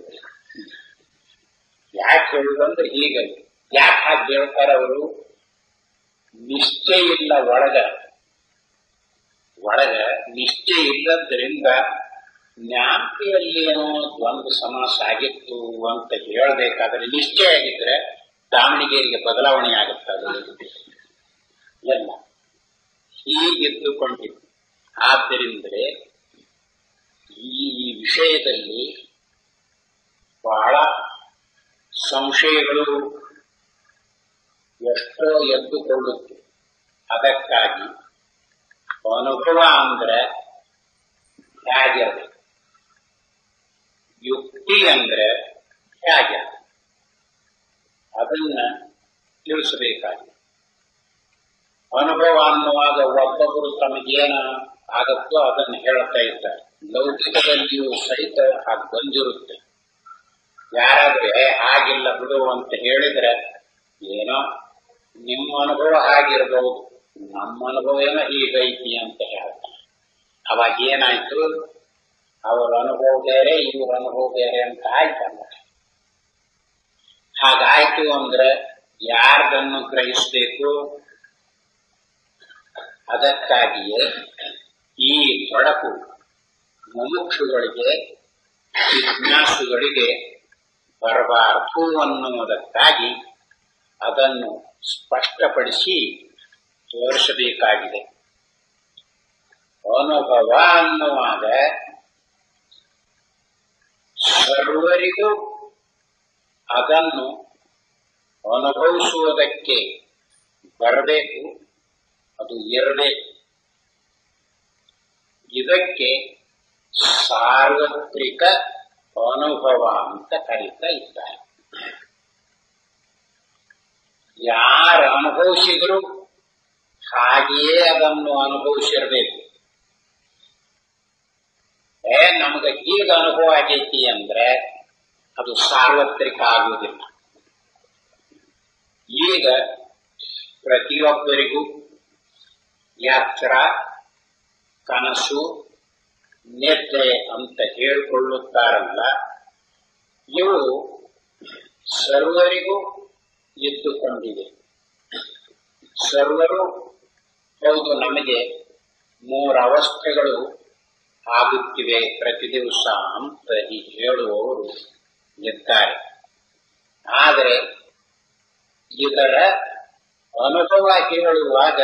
ಯಾಕೆ ಹೇಳುದಂದ್ರೆ ಹೀಗೆ ಯಾಕೆ ಹಾಗೆ ಹೇಳ್ತಾರೆ ಅವರು ನಿಶ್ಚಯ ಇಲ್ಲ ಒಳಗ ಒಳಗ ನಿಶ್ಚಯ ಇಲ್ಲದ್ರಿಂದ ಜ್ಞಾಪಿಯಲ್ಲಿ ಏನೋ ದ್ವಂದ್ವ ಸಮಾಸ ಆಗಿತ್ತು ಅಂತ ಹೇಳಬೇಕಾದ್ರೆ ನಿಶ್ಚಯ ಆಗಿದ್ರೆ ದಾವಣಗೆರೆಗೆ ಬದಲಾವಣೆ ಆಗುತ್ತದೆ ಎಲ್ಲ ಹೀಗಿದ್ದುಕೊಂಡಿತ್ತು ಆದ್ದರಿಂದಲೇ ಈ ವಿಷಯದಲ್ಲಿ ಬಹಳ ಸಂಶಯಗಳು ಎಷ್ಟೋ ಎದ್ದುಕೊಳ್ಳುತ್ತೆ ಅದಕ್ಕಾಗಿ ಅನುಭವ ಅಂದ್ರೆ ಹೇಗೆ ಯುಕ್ತಿ ಅಂದ್ರೆ ಹೇಗೆ ಅದನ್ನ ತಿಳಿಸಬೇಕಾಗಿದೆ ಅನುಭವ ಅನ್ನುವಾಗ ಒಬ್ಬೊಬ್ಬರು ತಮಗೇನ ಆಗತ್ತೋ ಅದನ್ನು ಹೇಳ್ತಾ ಇದ್ದಾರೆ ಲೌಕಿಕದಲ್ಲಿಯೂ ಸಹಿತ ಹಾಗೆ ಬಂದಿರುತ್ತೆ ಯಾರಾದ್ರೆ ಹಾಗಿಲ್ಲ ಬಿಡು ಅಂತ ಹೇಳಿದ್ರೆ ಏನೋ ನಿಮ್ಮ ಅನುಭವ ಹಾಗಿರ್ಬಹುದು ನಮ್ಮ ಅನುಭವ ಏನೋ ಹೀಗೈತಿ ಅಂತ ಹೇಳ್ತಾರೆ ಅವಾಗ ಏನಾಯ್ತು ಅವರ ಅನುಭವ ಬೇರೆ ಇವ್ರ ಅನುಭವ ಬೇರೆ ಅಂತ ಆಯ್ತಲ್ಲ ಹಾಗಾಯ್ತು ಅಂದ್ರೆ ಯಾರ್ದನ್ನು ಗ್ರಹಿಸಬೇಕು ಅದಕ್ಕಾಗಿಯೇ ಈ ತೊಡಕು ಮುಮುಕ್ಷುಗಳಿಗೆ ಜಿಜ್ಞಾಸುಗಳಿಗೆ ಬರಬಾರದು ಅನ್ನುವುದಕ್ಕಾಗಿ ಅದನ್ನು ಸ್ಪಷ್ಟಪಡಿಸಿ ತೋರಿಸಬೇಕಾಗಿದೆ ಅನುಭವ ಅನ್ನುವಾಗ ಸರ್ವರಿಗೂ ಅದನ್ನು ಅನುಭವಿಸುವುದಕ್ಕೆ ಬರಬೇಕು ಅದು ಇರಬೇಕು ಇದಕ್ಕೆ ಸಾರ್ವತ್ರಿಕ ಅನುಭವ ಅಂತ ಕರೀತಾ ಇದ್ದಾರೆ ಯಾರು ಅನುಭವಿಸಿದ್ರು ಹಾಗೆಯೇ ಅದನ್ನು ಅನುಭವಿಸಿರ್ಬೇಕು ಏ ನಮ್ಗೆ ಈಗ ಅನುಭವ ಆಗೈತಿ ಅಂದ್ರೆ ಅದು ಸಾರ್ವತ್ರಿಕ ಆಗುವುದಿಲ್ಲ ಈಗ ಪ್ರತಿಯೊಬ್ಬರಿಗೂ ಎಚ್ಚರ ಕನಸು ನಿದ್ರೆ ಅಂತ ಹೇಳಿಕೊಳ್ಳುತ್ತಾರಲ್ಲ ಇವು ಸರ್ವರಿಗೂ ಇದ್ದುಕೊಂಡಿದೆ ಸರ್ವರು ಹೌದು ನಮಗೆ ಮೂರು ಅವಸ್ಥೆಗಳು ಆಗುತ್ತಿವೆ ಪ್ರತಿ ದಿವಸ ಅಂತ ಹೀಗೆ ಹೇಳುವವರು ಇದ್ದಾರೆ ಆದರೆ ಇದರ ಅನುಭವ ಹೇಳುವಾಗ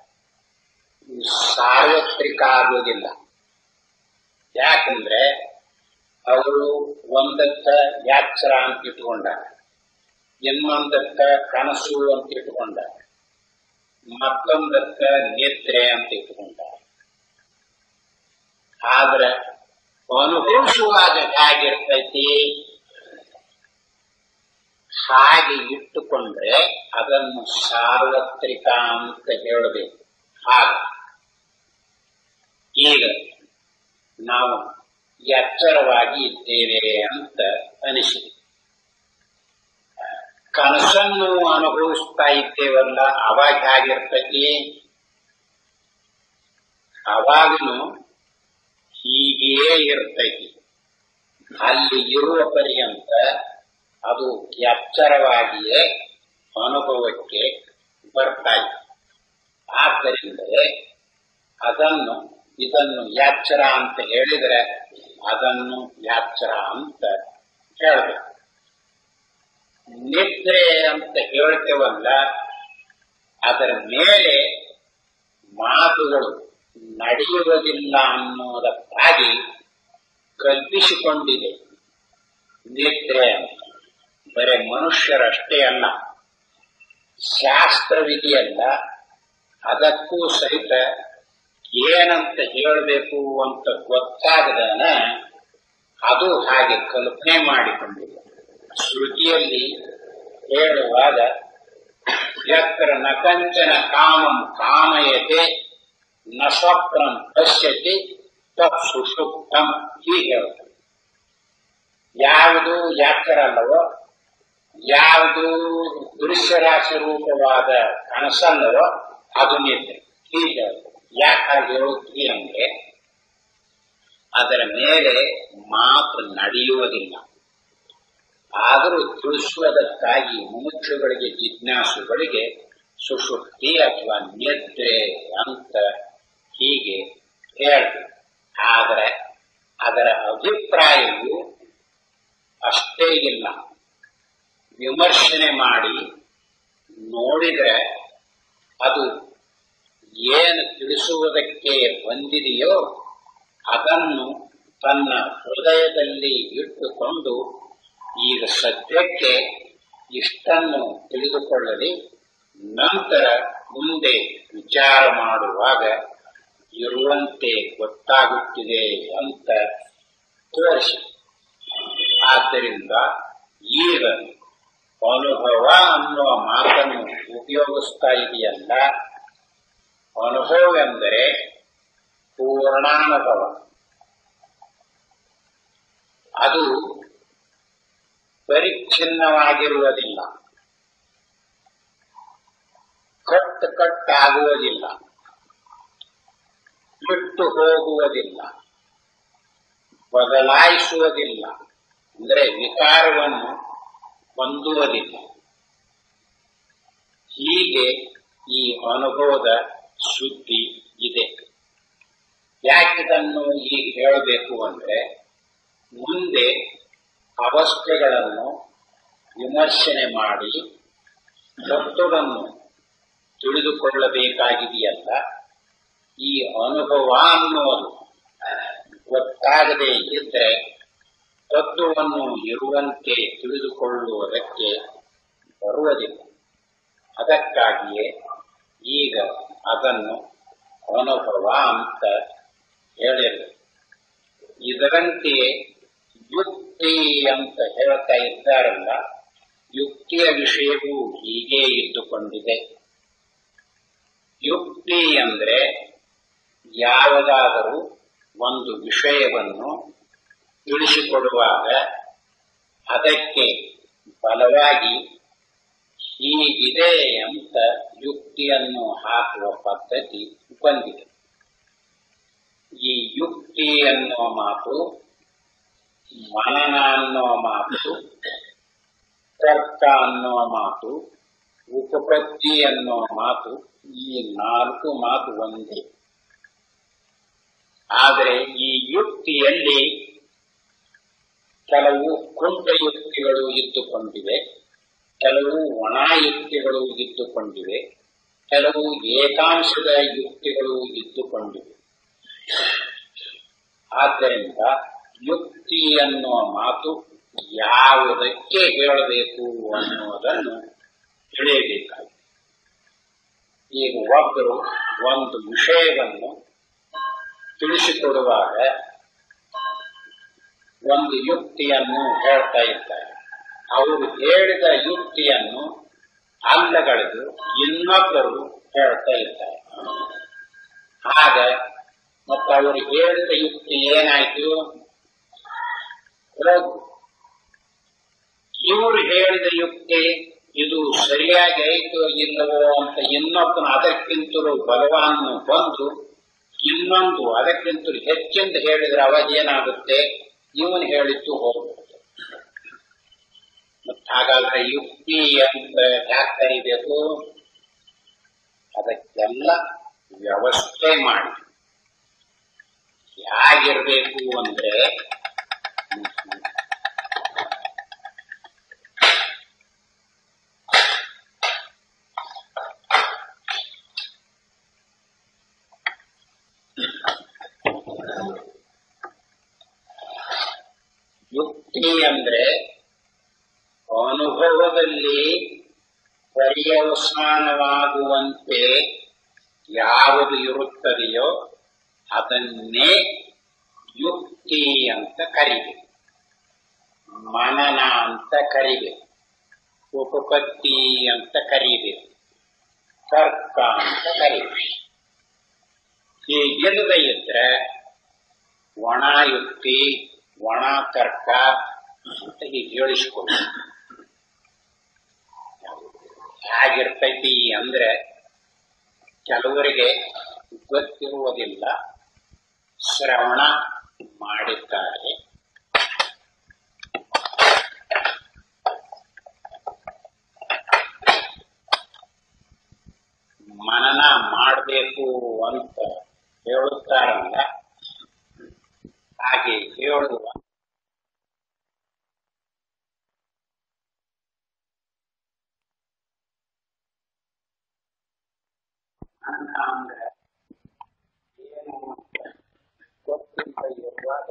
ಸಾರ್ವತ್ರಿಕ ಆಗುವುದಿಲ್ಲ ಯಾಕಂದ್ರೆ ಅವರು ಒಂದಕ್ಕ ವ್ಯಾಕ್ಷರ ಅಂತ ಇಟ್ಕೊಂಡ ಇನ್ನೊಂದಕ್ಕ ಕನಸು ಅಂತ ಇಟ್ಕೊಂಡ ಮತ್ತೊಂದಕ್ಕ ನಿದ್ರೆ ಅಂತ ಇಟ್ಕೊಂಡ ಆದ್ರೆ ಅನುಭವಿಸುವಾಗ ಹೇಗಿರ್ತೈತಿ ಹಾಗೆ ಇಟ್ಟುಕೊಂಡ್ರೆ ಅದನ್ನು ಸಾರ್ವತ್ರಿಕ ಅಂತ ಹೇಳಬೇಕು ಹಾಗೆ ಈಗ ನಾವು ಎಚ್ಚರವಾಗಿ ಇದ್ದೇವೆ ಅಂತ ಅನಿಸಿದೆ ಕನಸನ್ನು ಅನುಭವಿಸ್ತಾ ಇದ್ದೇವಲ್ಲ ಅವಾಗ ಹೇಗಿರ್ತೈತಿ ಅವಾಗನು ಹೀಗೇ ಇರ್ತೈತಿ ಅಲ್ಲಿ ಇರುವ ಪರ್ಯಂತ ಅದು ಎಚ್ಚರವಾಗಿಯೇ ಅನುಭವಕ್ಕೆ ಬರ್ತಾ ಇದೆ ಆದ್ದರಿಂದಲೇ ಅದನ್ನು ಇದನ್ನು ಯಾಚರ ಅಂತ ಹೇಳಿದರೆ ಅದನ್ನು ಯಾಚರ ಅಂತ ಹೇಳಬೇಕು ನಿದ್ರೆ ಅಂತ ಹೇಳ್ತೇವಲ್ಲ ಅದರ ಮೇಲೆ ಮಾತುಗಳು ನಡೆಯುವುದಿಲ್ಲ ಅನ್ನೋದಕ್ಕಾಗಿ ಕಲ್ಪಿಸಿಕೊಂಡಿದೆ ನಿದ್ರೆ ಅಂತ ಬರೇ ಮನುಷ್ಯರಷ್ಟೇ ಅಲ್ಲ ಶಾಸ್ತ್ರವಿದೆಯಲ್ಲ ಅದಕ್ಕೂ ಸಹಿತ ಏನಂತ ಹೇಳಬೇಕು ಅಂತ ಗೊತ್ತಾಗದನ ಅದು ಹಾಗೆ ಕಲ್ಪನೆ ಮಾಡಿಕೊಂಡಿದೆ ಶ್ರುತಿಯಲ್ಲಿ ಹೇಳುವಾಗ ಯತ್ರ ನಕಂಚನ ಕಾಮಂ ಕಾಮಯತೆ ನ ಸ್ವಪ್ನಂ ಪಶ್ಯತಿ ತತ್ ಸುಷುಪ್ತಂ ಹೀಗೆ ಹೇಳ್ತಾರೆ ಯಾವುದು ಯಾಕರಲ್ಲವೋ ಯಾವುದು ದೃಶ್ಯರಾಶಿ ರೂಪವಾದ ಕನಸಲ್ಲವೋ ಅದು ನಿದ್ರೆ ಹೀಗೆ ಯಾಕಾಗಿ ಹೇಳುತ್ತೀವಿ ಅಂದ್ರೆ ಅದರ ಮೇಲೆ ಮಾತು ನಡೆಯುವುದಿಲ್ಲ ಆದರೂ ತಿಳಿಸುವುದಕ್ಕಾಗಿ ಮುಮುಕ್ಷುಗಳಿಗೆ ಜಿಜ್ಞಾಸುಗಳಿಗೆ ಸುಷುಪ್ತಿ ಅಥವಾ ನಿದ್ರೆ ಅಂತ ಹೀಗೆ ಹೇಳ್ತೀವಿ ಆದರೆ ಅದರ ಅಭಿಪ್ರಾಯವು ಅಷ್ಟೇ ಇಲ್ಲ ವಿಮರ್ಶನೆ ಮಾಡಿ ನೋಡಿದರೆ ಅದು ಏನು ತಿಳಿಸುವುದಕ್ಕೆ ಬಂದಿದೆಯೋ ಅದನ್ನು ತನ್ನ ಹೃದಯದಲ್ಲಿ ಇಟ್ಟುಕೊಂಡು ಈಗ ಸದ್ಯಕ್ಕೆ ಇಷ್ಟನ್ನು ತಿಳಿದುಕೊಳ್ಳಲಿ ನಂತರ ಮುಂದೆ ವಿಚಾರ ಮಾಡುವಾಗ ಇರುವಂತೆ ಗೊತ್ತಾಗುತ್ತಿದೆ ಅಂತ ತೋರಿಸಿ ಆದ್ದರಿಂದ ಈಗ ಅನುಭವ ಅನ್ನುವ ಮಾತನ್ನು ಉಪಯೋಗಿಸ್ತಾ ಇದೆಯಲ್ಲ ಅನುಭವ ಎಂದರೆ ಪೂರ್ಣಾನುಭವ ಅದು ಪರಿಚ್ಛಿನ್ನವಾಗಿರುವುದಿಲ್ಲ ಕಟ್ಟು ಕಟ್ಟಾಗುವುದಿಲ್ಲ ಬಿಟ್ಟು ಹೋಗುವುದಿಲ್ಲ ಬದಲಾಯಿಸುವುದಿಲ್ಲ ಅಂದರೆ ವಿಕಾರವನ್ನು ಹೊಂದುವುದಿಲ್ಲ ಹೀಗೆ ಈ ಅನುಭವದ ಸುದ್ದಿ ಇದೆ ಯಾಕಿದನ್ನು ಈಗ ಹೇಳಬೇಕು ಅಂದ್ರೆ ಮುಂದೆ ಅವಸ್ಥೆಗಳನ್ನು ವಿಮರ್ಶನೆ ಮಾಡಿ ತತ್ವವನ್ನು ತಿಳಿದುಕೊಳ್ಳಬೇಕಾಗಿದೆಯಲ್ಲ ಈ ಅನುಭವ ಅನ್ನೋದು ಗೊತ್ತಾಗದೇ ಇದ್ದರೆ ತತ್ವವನ್ನು ಇರುವಂತೆ ತಿಳಿದುಕೊಳ್ಳುವುದಕ್ಕೆ ಬರುವುದಿಲ್ಲ ಅದಕ್ಕಾಗಿಯೇ ಈಗ ಅದನ್ನು ಅನುಭವ ಅಂತ ಹೇಳಿದರು ಇದರಂತೆಯೇ ಯುಕ್ತಿ ಅಂತ ಹೇಳ್ತಾ ಇದ್ದಾರಲ್ಲ ಯುಕ್ತಿಯ ವಿಷಯವೂ ಹೀಗೆ ಇದ್ದುಕೊಂಡಿದೆ ಯುಕ್ತಿ ಅಂದ್ರೆ ಯಾವುದಾದರೂ ಒಂದು ವಿಷಯವನ್ನು ತಿಳಿಸಿಕೊಡುವಾಗ ಅದಕ್ಕೆ ಬಲವಾಗಿ ಹೀಗಿದೆ ಅಂತ ಯುಕ್ತಿಯನ್ನು ಹಾಕುವ ಪದ್ಧತಿ ಬಂದಿದೆ ಈ ಯುಕ್ತಿ ಅನ್ನುವ ಮಾತು ಮನನ ಅನ್ನುವ ಮಾತು ತರ್ಕ ಅನ್ನುವ ಮಾತು ಉಪಪತ್ತಿ ಅನ್ನುವ ಮಾತು ಈ ನಾಲ್ಕು ಮಾತು ಒಂದೇ ಆದರೆ ಈ ಯುಕ್ತಿಯಲ್ಲಿ ಕೆಲವು ಕುಂಟ ಯುಕ್ತಿಗಳು ಇದ್ದುಕೊಂಡಿವೆ ಕೆಲವು ಒಣ ಯುಕ್ತಿಗಳು ಇದ್ದುಕೊಂಡಿವೆ ಕೆಲವು ಏಕಾಂಶದ ಯುಕ್ತಿಗಳು ಇದ್ದುಕೊಂಡಿವೆ ಆದ್ದರಿಂದ ಯುಕ್ತಿ ಅನ್ನುವ ಮಾತು ಯಾವುದಕ್ಕೆ ಹೇಳಬೇಕು ಅನ್ನುವುದನ್ನು ತಿಳಿಯಬೇಕಾಗಿದೆ ಈಗ ಒಬ್ಬರು ಒಂದು ವಿಷಯವನ್ನು ತಿಳಿಸಿಕೊಡುವಾಗ ಒಂದು ಯುಕ್ತಿಯನ್ನು ಹೇಳ್ತಾ ಇದ್ದಾರೆ ಅವರು ಹೇಳಿದ ಯುಕ್ತಿಯನ್ನು ಅಲ್ಲಗಳೆದು ಇನ್ನೊಬ್ಬರು ಹೇಳ್ತಾ ಇದ್ದಾರೆ ಆಗ ಮತ್ತು ಅವರು ಹೇಳಿದ ಯುಕ್ತಿ ಏನಾಯ್ತು ಹೋಗು ಇವರು ಹೇಳಿದ ಯುಕ್ತಿ ಇದು ಸರಿಯಾಗಿ ಆಯಿತು ಇಲ್ಲವೋ ಅಂತ ಇನ್ನೊಬ್ಬನ ಅದಕ್ಕಿಂತಲೂ ಬಲವಾನ್ ಬಂದು ಇನ್ನೊಂದು ಅದಕ್ಕಿಂತಲೂ ಹೆಚ್ಚಿಂದ ಹೇಳಿದ್ರೆ ಅವಾಗ ಏನಾಗುತ್ತೆ ಇವನು ಹೇಳಿದ್ದು ಹೋಗ್ಬಿಡುತ್ತೆ ಮತ್ತೆ ಹಾಗಾದ್ರೆ ಯುಕ್ತಿ ಅಂತ ಯಾಕೆ ಕರಿಬೇಕು ಅದಕ್ಕೆಲ್ಲ ವ್ಯವಸ್ಥೆ ಮಾಡಿ ಹೇಗಿರ್ಬೇಕು ಅಂದ್ರೆ ಯುಕ್ತಿ ಅಂದ್ರೆ ಅನುಭವದಲ್ಲಿ ಪರ್ಯವಸಾನವಾಗುವಂತೆ ಯಾವುದು ಇರುತ್ತದೆಯೋ ಅದನ್ನೇ ಯುಕ್ತಿ ಅಂತ ಕರಿಬೇಕು ಮನನ ಅಂತ ಕರಿಬೇಕು ಉಪಪತ್ತಿ ಅಂತ ಕರಿಬೇಕು ತರ್ಕ ಅಂತ ಕರಿಬೇಕು ಹೀಗಿಲ್ಲದೆ ಇದ್ರೆ ಒಣ ಯುಕ್ತಿ ಒಣ ತರ್ಕ ಅಂತ ಹೀಗೆ ಹೇಳಿಸ್ಕೊಡು ಹೇಗಿರ್ತೈತಿ ಅಂದ್ರೆ ಕೆಲವರಿಗೆ ಗೊತ್ತಿರುವುದಿಲ್ಲ ಶ್ರವಣ ಮಾಡಿದ್ದಾರೆ ಮನನ ಮಾಡಬೇಕು ಅಂತ ಹೇಳುತ್ತಾರಲ್ಲ ಹಾಗೆ ಹೇಳುವ ಮನನ ಅಂದ್ರೆ ಏನು ಅಂತ ಗೊತ್ತಿಲ್ಲ ಇರುವಾಗ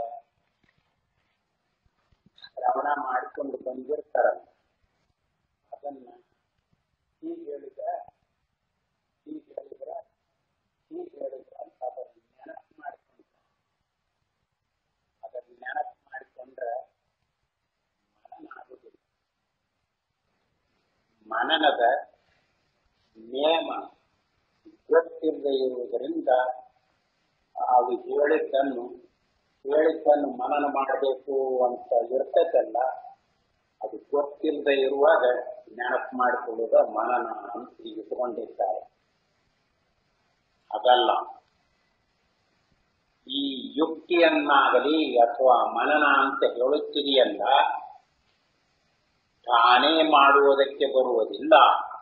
ಶ್ರವಣ ಮಾಡಿಕೊಂಡು ಬಂದಿರ್ತಾರಲ್ಲ ಅದನ್ನ ಹೀಗೆ ಹೇಳಿದ ಹೀಗೆ ಹೇಳಿದ್ರ ಹೀಗೆ ಹೇಳಿದ್ರ ಅಂತ ಅದನ್ನ ನೆನಪು ಮಾಡಿಕೊಂಡ್ರೆ ಅದನ್ನ ನೆನಪು ಮಾಡಿಕೊಂಡ್ರೆ ಮನನ ಆಗುದಿಲ್ಲ ಮನನದ ನಿಯಮ ಗೊತ್ತಿಲ್ಲದೆ ಇರುವುದರಿಂದ ಅದು ಹೇಳಿದ್ದನ್ನು ಹೇಳಿದ್ದನ್ನು ಮನನ ಮಾಡಬೇಕು ಅಂತ ಇರ್ತೈತಲ್ಲ ಅದು ಗೊತ್ತಿಲ್ಲದೆ ಇರುವಾಗ ನೆನಪು ಮಾಡಿಕೊಳ್ಳುವುದ ಮನನ ಅಂತ ಈಗ ಇಟ್ಕೊಂಡಿದ್ದಾರೆ ಅದಲ್ಲ ಈ ಯುಕ್ತಿಯನ್ನಾಗಲಿ ಅಥವಾ ಮನನ ಅಂತ ಹೇಳುತ್ತಿದೆಯಲ್ಲ ತಾನೇ ಮಾಡುವುದಕ್ಕೆ ಬರುವುದಿಲ್ಲ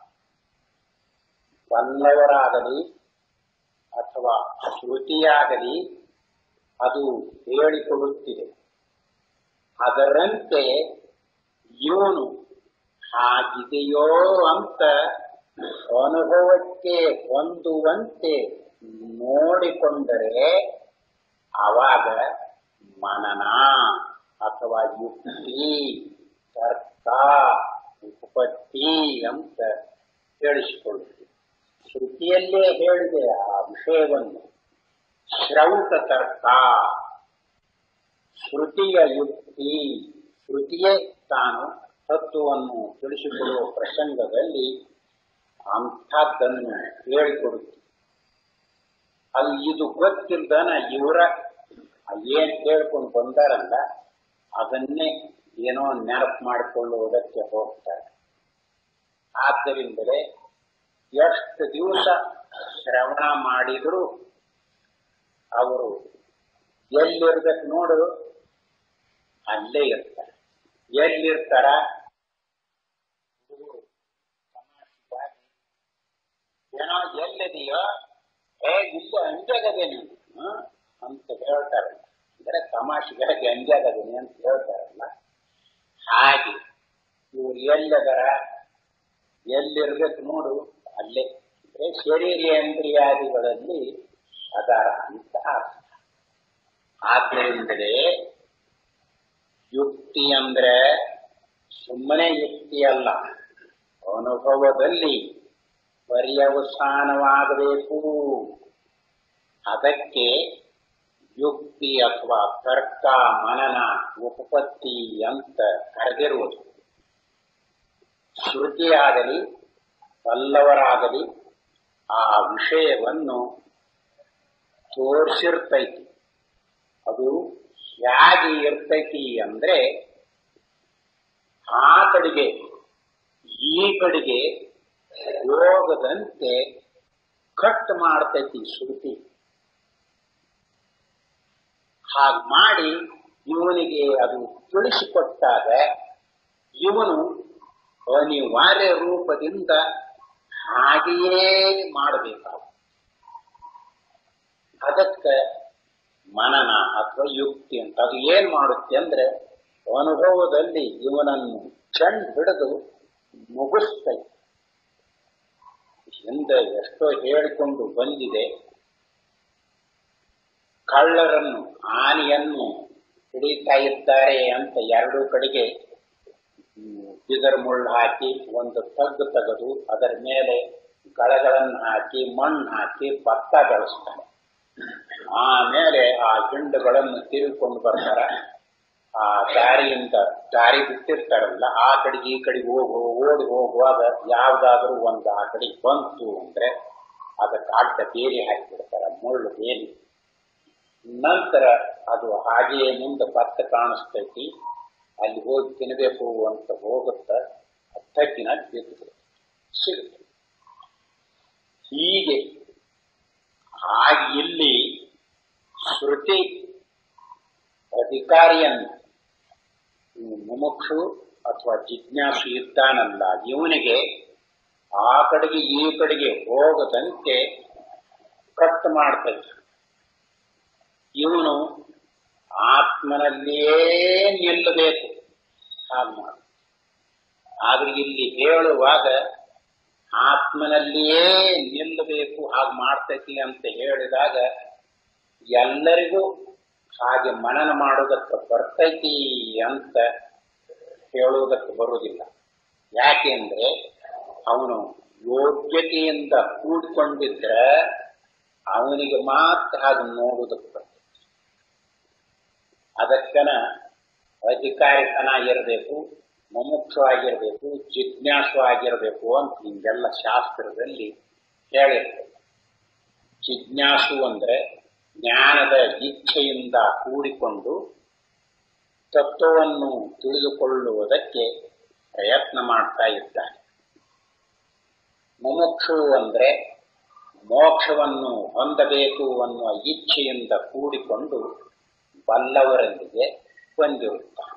ಬಲ್ಲವರಾಗಲಿ ಅಥವಾ ಶ್ರುತಿಯಾಗಲಿ ಅದು ಹೇಳಿಕೊಳ್ಳುತ್ತಿದೆ ಅದರಂತೆ ಇವನು ಹಾಗಿದೆಯೋ ಅಂತ ಅನುಭವಕ್ಕೆ ಹೊಂದುವಂತೆ ನೋಡಿಕೊಂಡರೆ ಆವಾಗ ಮನನ ಅಥವಾ ಯುಕ್ತಿ ತರ್ಕ ಉಪಪತ್ತಿ ಅಂತ ಹೇಳಿಸಿಕೊಳ್ಳುತ್ತೆ ಶ್ರುತಿಯಲ್ಲೇ ಹೇಳಿದೆ ಆ ವಿಷಯವನ್ನು ಶ್ರೌತ ತರ್ಕ ಶ್ರುತಿಯ ಯುಕ್ತಿ ಶ್ರುತಿಯೇ ತಾನು ತತ್ವವನ್ನು ತಿಳಿಸಿಕೊಡುವ ಪ್ರಸಂಗದಲ್ಲಿ ಅಂಥದ್ದನ್ನು ಹೇಳಿಕೊಡುತ್ತೆ ಅದು ಇದು ಗೊತ್ತಿಲ್ದನ ಇವರ ಏನ್ ಕೇಳ್ಕೊಂಡು ಬಂದಾರಲ್ಲ ಅದನ್ನೇ ಏನೋ ನೆನಪು ಮಾಡಿಕೊಳ್ಳುವುದಕ್ಕೆ ಹೋಗ್ತಾರೆ ಆದ್ದರಿಂದಲೇ ಎಷ್ಟು ದಿವಸ ಶ್ರವಣ ಮಾಡಿದ್ರು ಅವರು ಎಲ್ಲಿರ್ಬೇಕು ನೋಡು ಅಲ್ಲೇ ಇರ್ತಾರೆ ಎಲ್ಲಿರ್ತಾರ ಏನೋ ಎಲ್ಲಿದೆಯೋ ಏ ಇಲ್ಲ ಅಂಜಾಗದೇನೆ ಅಂತ ಹೇಳ್ತಾರೆ ಅಂದ್ರೆ ತಮಾಷೆಗಾಗಿ ಅಂಜಾಗದೇನೆ ಅಂತ ಹೇಳ್ತಾರಲ್ಲ ಹಾಗೆ ಇವ್ರು ಎಲ್ಲದರ ಎಲ್ಲಿರ್ಬೇಕು ನೋಡು ಅಲ್ಲೇ ಅಂದ್ರೆ ಶರೀರೇಂದ್ರಿಯಾದಿಗಳಲ್ಲಿ ಅದರ ಅಂತ ಅರ್ಥ ಆದ್ದರಿಂದಲೇ ಯುಕ್ತಿ ಅಂದ್ರೆ ಸುಮ್ಮನೆ ಯುಕ್ತಿ ಅಲ್ಲ ಅನುಭವದಲ್ಲಿ ಪರ್ಯವಸಾನವಾಗಬೇಕು ಅದಕ್ಕೆ ಯುಕ್ತಿ ಅಥವಾ ತರ್ಕ ಮನನ ಉಪಪತ್ತಿ ಅಂತ ಕರೆದಿರುವುದು ಶ್ರುತಿಯಾಗಲಿ ಬಲ್ಲವರಾಗಲಿ ಆ ವಿಷಯವನ್ನು ತೋರಿಸಿರ್ತೈತಿ ಅದು ಹೇಗೆ ಇರ್ತೈತಿ ಅಂದ್ರೆ ಆ ಕಡೆಗೆ ಈ ಕಡೆಗೆ ಹೋಗದಂತೆ ಕಟ್ ಮಾಡ್ತೈತಿ ಶ್ರುತಿ ಹಾಗೆ ಮಾಡಿ ಇವನಿಗೆ ಅದು ತಿಳಿಸಿಕೊಟ್ಟಾಗ ಇವನು ಅನಿವಾರ್ಯ ರೂಪದಿಂದ ಹಾಗೆಯೇ ಮಾಡಬೇಕಾಗ ಅದಕ್ಕೆ ಮನನ ಅಥವಾ ಯುಕ್ತಿ ಅಂತ ಅದು ಏನ್ ಮಾಡುತ್ತೆ ಅಂದ್ರೆ ಅನುಭವದಲ್ಲಿ ಇವನನ್ನು ಚೆಂಡ್ ಹಿಡಿದು ಮುಗಿಸ್ತೈತೆ ಹಿಂದೆ ಎಷ್ಟೋ ಹೇಳಿಕೊಂಡು ಬಂದಿದೆ ಕಳ್ಳರನ್ನು ಆನೆಯನ್ನು ಹಿಡಿತಾ ಇದ್ದಾರೆ ಅಂತ ಎರಡೂ ಕಡೆಗೆ ಬಿದರ್ ಮುಳ್ಳು ಹಾಕಿ ಒಂದು ತಗ್ಗು ತೆಗೆದು ಅದರ ಮೇಲೆ ಗಳಗಳನ್ನು ಹಾಕಿ ಮಣ್ಣು ಹಾಕಿ ಭತ್ತ ಬೆಳೆಸ್ತಾನೆ ಆಮೇಲೆ ಆ ಹಿಂಡುಗಳನ್ನು ತಿರುಗಿಕೊಂಡು ಬರ್ತಾರ ಆ ದಾರಿಯಿಂದ ದಾರಿ ಬಿಟ್ಟಿರ್ತಾರಲ್ಲ ಆ ಕಡೆಗೆ ಈ ಕಡೆಗೆ ಹೋಗು ಓಡಿ ಹೋಗುವಾಗ ಯಾವ್ದಾದ್ರೂ ಒಂದು ಆ ಕಡೆಗೆ ಬಂತು ಅಂದ್ರೆ ಅದಕ್ಕೆ ಅಡ್ಡ ಬೇಲಿ ಹಾಕಿಬಿಡ್ತಾರ ಮುಳ್ಳು ಬೇಲಿ ನಂತರ ಅದು ಹಾಗೆಯೇ ಮುಂದೆ ಭತ್ತ ಕಾಣಿಸ್ತೈತಿ ಅಲ್ಲಿ ಹೋಗಿ ತಿನ್ನಬೇಕು ಅಂತ ಹೋಗುತ್ತ ತಗ್ಗಿನ ಬಿದ್ದು ಸಿಗುತ್ತೆ ಹೀಗೆ ಹಾಗೆ ಇಲ್ಲಿ ಶ್ರುತಿ ಅಧಿಕಾರಿಯನ್ನು ಮುಮುಕ್ಷು ಅಥವಾ ಜಿಜ್ಞಾಸು ಇದ್ದಾನಲ್ಲ ಇವನಿಗೆ ಆ ಕಡೆಗೆ ಈ ಕಡೆಗೆ ಹೋಗದಂತೆ ಕಟ್ ಮಾಡ್ತೈತೆ ಇವನು ಆತ್ಮನಲ್ಲಿಯೇ ನಿಲ್ಲಬೇಕು ಹಾಗೆ ಮಾಡ ಆದ್ರೆ ಇಲ್ಲಿ ಹೇಳುವಾಗ ಆತ್ಮನಲ್ಲಿಯೇ ನಿಲ್ಲಬೇಕು ಹಾಗೆ ಮಾಡ್ತೈತಿ ಅಂತ ಹೇಳಿದಾಗ ಎಲ್ಲರಿಗೂ ಹಾಗೆ ಮನನ ಮಾಡೋದಕ್ಕೆ ಬರ್ತೈತಿ ಅಂತ ಹೇಳುವುದಕ್ಕೆ ಬರುವುದಿಲ್ಲ ಯಾಕೆಂದ್ರೆ ಅವನು ಯೋಗ್ಯತೆಯಿಂದ ಕೂಡಿಕೊಂಡಿದ್ರೆ ಅವನಿಗೆ ಮಾತ್ರ ಹಾಗೆ ನೋಡುವುದಕ್ಕೆ ಬರ್ತೈತಿ ಅದಕ್ಕನ ಅಧಿಕಾರಿತನ ಇರಬೇಕು ಮುಮುಕ್ಷು ಆಗಿರಬೇಕು ಜಿಜ್ಞಾಸು ಆಗಿರಬೇಕು ಅಂತ ಹಿಂಗೆಲ್ಲ ಶಾಸ್ತ್ರದಲ್ಲಿ ಹೇಳಿರ್ತದೆ ಜಿಜ್ಞಾಸು ಅಂದ್ರೆ ಜ್ಞಾನದ ಇಚ್ಛೆಯಿಂದ ಕೂಡಿಕೊಂಡು ತತ್ವವನ್ನು ತಿಳಿದುಕೊಳ್ಳುವುದಕ್ಕೆ ಪ್ರಯತ್ನ ಮಾಡ್ತಾ ಇದ್ದಾನೆ ಮುಮುಕ್ಷು ಅಂದ್ರೆ ಮೋಕ್ಷವನ್ನು ಹೊಂದಬೇಕು ಅನ್ನುವ ಇಚ್ಛೆಯಿಂದ ಕೂಡಿಕೊಂಡು ಬಲ್ಲವರೊಂದಿಗೆ ಬಂದಿರುತ್ತಾನೆ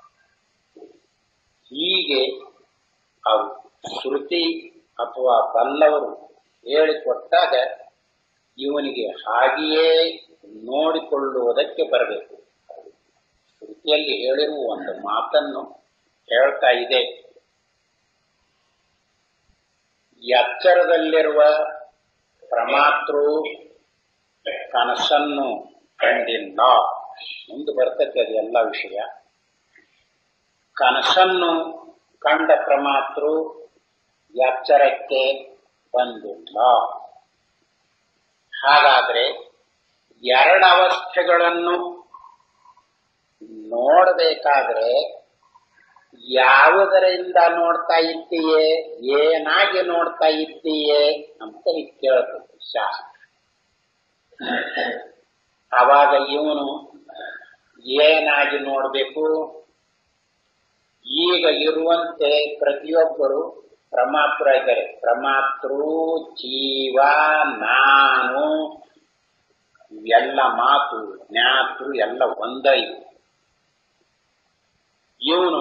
ಹೀಗೆ ಅವು ಶ್ರುತಿ ಅಥವಾ ಬಲ್ಲವರು ಹೇಳಿಕೊಟ್ಟಾಗ ಇವನಿಗೆ ಹಾಗೆಯೇ ನೋಡಿಕೊಳ್ಳುವುದಕ್ಕೆ ಬರಬೇಕು ಶ್ರುತಿಯಲ್ಲಿ ಹೇಳಿರುವ ಒಂದು ಮಾತನ್ನು ಹೇಳ್ತಾ ಇದೆ ಎಚ್ಚರದಲ್ಲಿರುವ ಪ್ರಮಾತೃ ಕನಸನ್ನು ಕಂಡಿಲ್ಲ ಮುಂದೆ ಬರ್ತೈತೆ ಅದೆಲ್ಲ ವಿಷಯ ಕನಸನ್ನು ಕಂಡ ಪ್ರಮಾತೃ ಎಚ್ಚರಕ್ಕೆ ಬಂದಿಲ್ಲ ಹಾಗಾದ್ರೆ ಎರಡು ಅವಸ್ಥೆಗಳನ್ನು ನೋಡಬೇಕಾದ್ರೆ ಯಾವುದರಿಂದ ನೋಡ್ತಾ ಇದ್ದೀಯೇ ಏನಾಗಿ ನೋಡ್ತಾ ಇದ್ದೀಯೇ ಅಂತ ಕೇಳ್ತದೆ ಶಾಸ್ತ್ರ ಆವಾಗ ಇವನು ಏನಾಗಿ ನೋಡಬೇಕು ಈಗ ಇರುವಂತೆ ಪ್ರತಿಯೊಬ್ಬರು ಪ್ರಮಾತೃ ಇದ್ದಾರೆ ಪ್ರಮಾತೃ ಜೀವ ನಾನು ಎಲ್ಲ ಮಾತು ಜ್ಞಾತೃ ಎಲ್ಲ ಒಂದೈ ಇವನು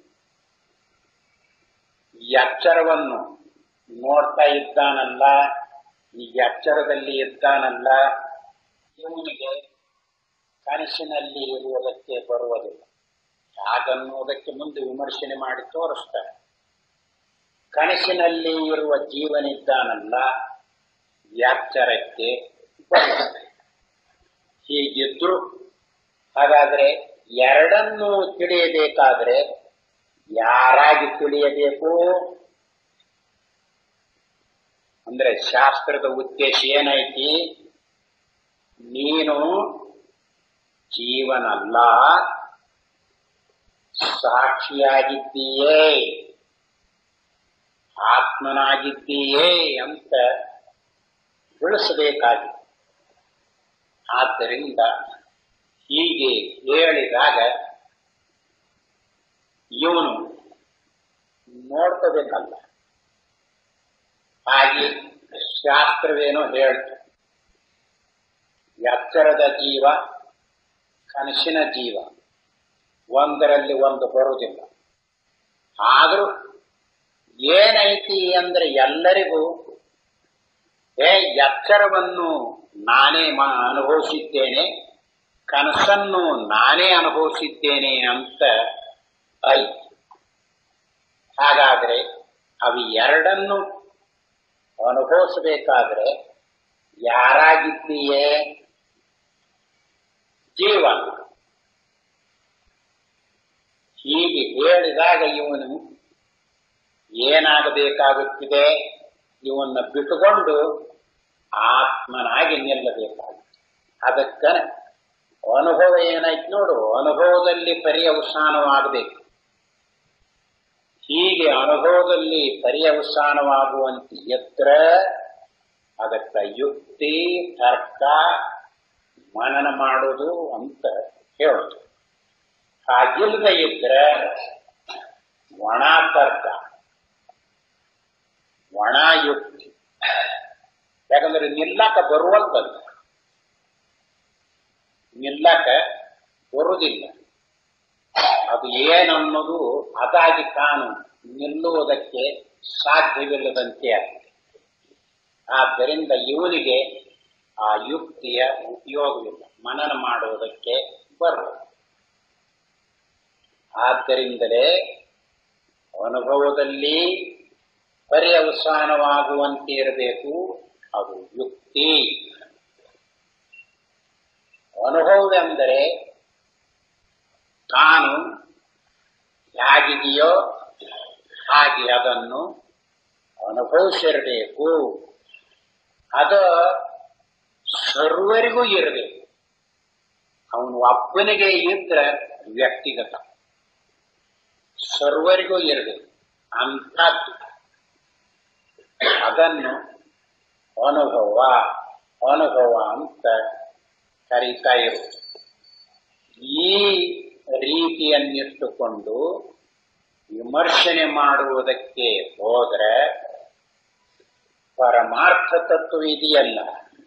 ಎಚ್ಚರವನ್ನು ನೋಡ್ತಾ ಇದ್ದಾನಲ್ಲ ಈ ಎಚ್ಚರದಲ್ಲಿ ಇದ್ದಾನಲ್ಲ ಇವನಿಗೆ ಕನಸಿನಲ್ಲಿ ಇರುವುದಕ್ಕೆ ಬರುವುದಿಲ್ಲ ಹಾಗನ್ನುವುದಕ್ಕೆ ಮುಂದೆ ವಿಮರ್ಶನೆ ಮಾಡಿ ತೋರಿಸ್ತಾರೆ ಕನಸಿನಲ್ಲಿ ಇರುವ ಜೀವನಿದ್ದಾನಲ್ಲ ಎಚ್ಚರಕ್ಕೆ ಬರುತ್ತದೆ ಹೀಗಿದ್ರು ಹಾಗಾದ್ರೆ ಎರಡನ್ನು ತಿಳಿಯಬೇಕಾದ್ರೆ ಯಾರಾಗಿ ತಿಳಿಯಬೇಕು ಅಂದ್ರೆ ಶಾಸ್ತ್ರದ ಉದ್ದೇಶ ಏನೈತಿ ನೀನು ಜೀವನಲ್ಲ ಸಾಕ್ಷಿಯಾಗಿದ್ದೀಯೇ ಆತ್ಮನಾಗಿದ್ದೀಯೇ ಅಂತ ತಿಳಿಸಬೇಕಾಗಿದೆ ಆದ್ದರಿಂದ ಹೀಗೆ ಹೇಳಿದಾಗ ಇವನು ನೋಡ್ಕೋಬೇಕಲ್ಲ ಹಾಗೆ ಶಾಸ್ತ್ರವೇನೋ ಹೇಳ್ತು ಎಚ್ಚರದ ಜೀವ ಕನಸಿನ ಜೀವ ಒಂದರಲ್ಲಿ ಒಂದು ಬರುವುದಿಲ್ಲ ಆದರೂ ಏನೈತಿ ಅಂದ್ರೆ ಎಲ್ಲರಿಗೂ ಏ ಎಚ್ಚರವನ್ನು ನಾನೇ ಮ ಅನುಭವಿಸಿದ್ದೇನೆ ಕನಸನ್ನು ನಾನೇ ಅನುಭವಿಸಿದ್ದೇನೆ ಅಂತ ಐತಿ ಹಾಗಾದ್ರೆ ಅವು ಎರಡನ್ನು ಅನುಭವಿಸಬೇಕಾದ್ರೆ ಯಾರಾಗಿದ್ದೀಯೇ ಜೀವನ ಹೀಗೆ ಹೇಳಿದಾಗ ಇವನು ಏನಾಗಬೇಕಾಗುತ್ತಿದೆ ಇವನ್ನ ಬಿಟ್ಟುಕೊಂಡು ಆತ್ಮನಾಗಿ ನಿಲ್ಲಬೇಕಾಗುತ್ತೆ ಅದಕ್ಕ ಅನುಭವ ಏನಾಯ್ತು ನೋಡು ಅನುಭವದಲ್ಲಿ ಪರ್ಯವಸಾನವಾಗಬೇಕು ಹೀಗೆ ಅನುಭವದಲ್ಲಿ ಪರ್ಯವಸಾನವಾಗುವಂತೆ ಎತ್ರ ಅದಕ್ಕ ಯುಕ್ತಿ ತರ್ಕ ಮನನ ಮಾಡೋದು ಅಂತ ಹೇಳೋದು ಹಾಗಿಲ್ಲದೆ ಇದ್ರೆ ಒಣ ತರ್ಕ ಒಣ ಯುಕ್ತಿ ಯಾಕಂದ್ರೆ ನಿಲ್ಲಕ ಬರುವಲ್ದಲ್ಲ ನಿಲ್ಲಕ ಬರುವುದಿಲ್ಲ ಅದು ಏನನ್ನೋದು ಅದಾಗಿ ತಾನು ನಿಲ್ಲುವುದಕ್ಕೆ ಸಾಧ್ಯವಿಲ್ಲದಂತೆ ಆಗಿದೆ ಆದ್ದರಿಂದ ಇವನಿಗೆ ಆ ಯುಕ್ತಿಯ ಉಪಯೋಗವಿಲ್ಲ ಮನನ ಮಾಡುವುದಕ್ಕೆ ಬರುವುದು ಆದ್ದರಿಂದಲೇ ಅನುಭವದಲ್ಲಿ ಪರ್ಯವಸಾನವಾಗುವಂತೆ ಇರಬೇಕು ಅದು ಯುಕ್ತಿ ಅನುಭವವೆಂದರೆ ತಾನು ಹೇಗಿದೆಯೋ ಹಾಗೆ ಅದನ್ನು ಅನುಭವಿಸಿರಬೇಕು ಅದು ಸರ್ವರಿಗೂ ಇರಬೇಕು ಅವನು ಒಬ್ಬನಿಗೆ ಇದ್ರೆ ವ್ಯಕ್ತಿಗತ ಸರ್ವರಿಗೂ ಇರಬೇಕು ಅಂಥದ್ದು ಅದನ್ನು ಅನುಭವ ಅನುಭವ ಅಂತ ಕರೀತಾ ಇರುವುದು ಈ ರೀತಿಯನ್ನಿಟ್ಟುಕೊಂಡು ವಿಮರ್ಶನೆ ಮಾಡುವುದಕ್ಕೆ ಹೋದ್ರೆ ಪರಮಾರ್ಥ ತತ್ವ ಇದೆಯಲ್ಲ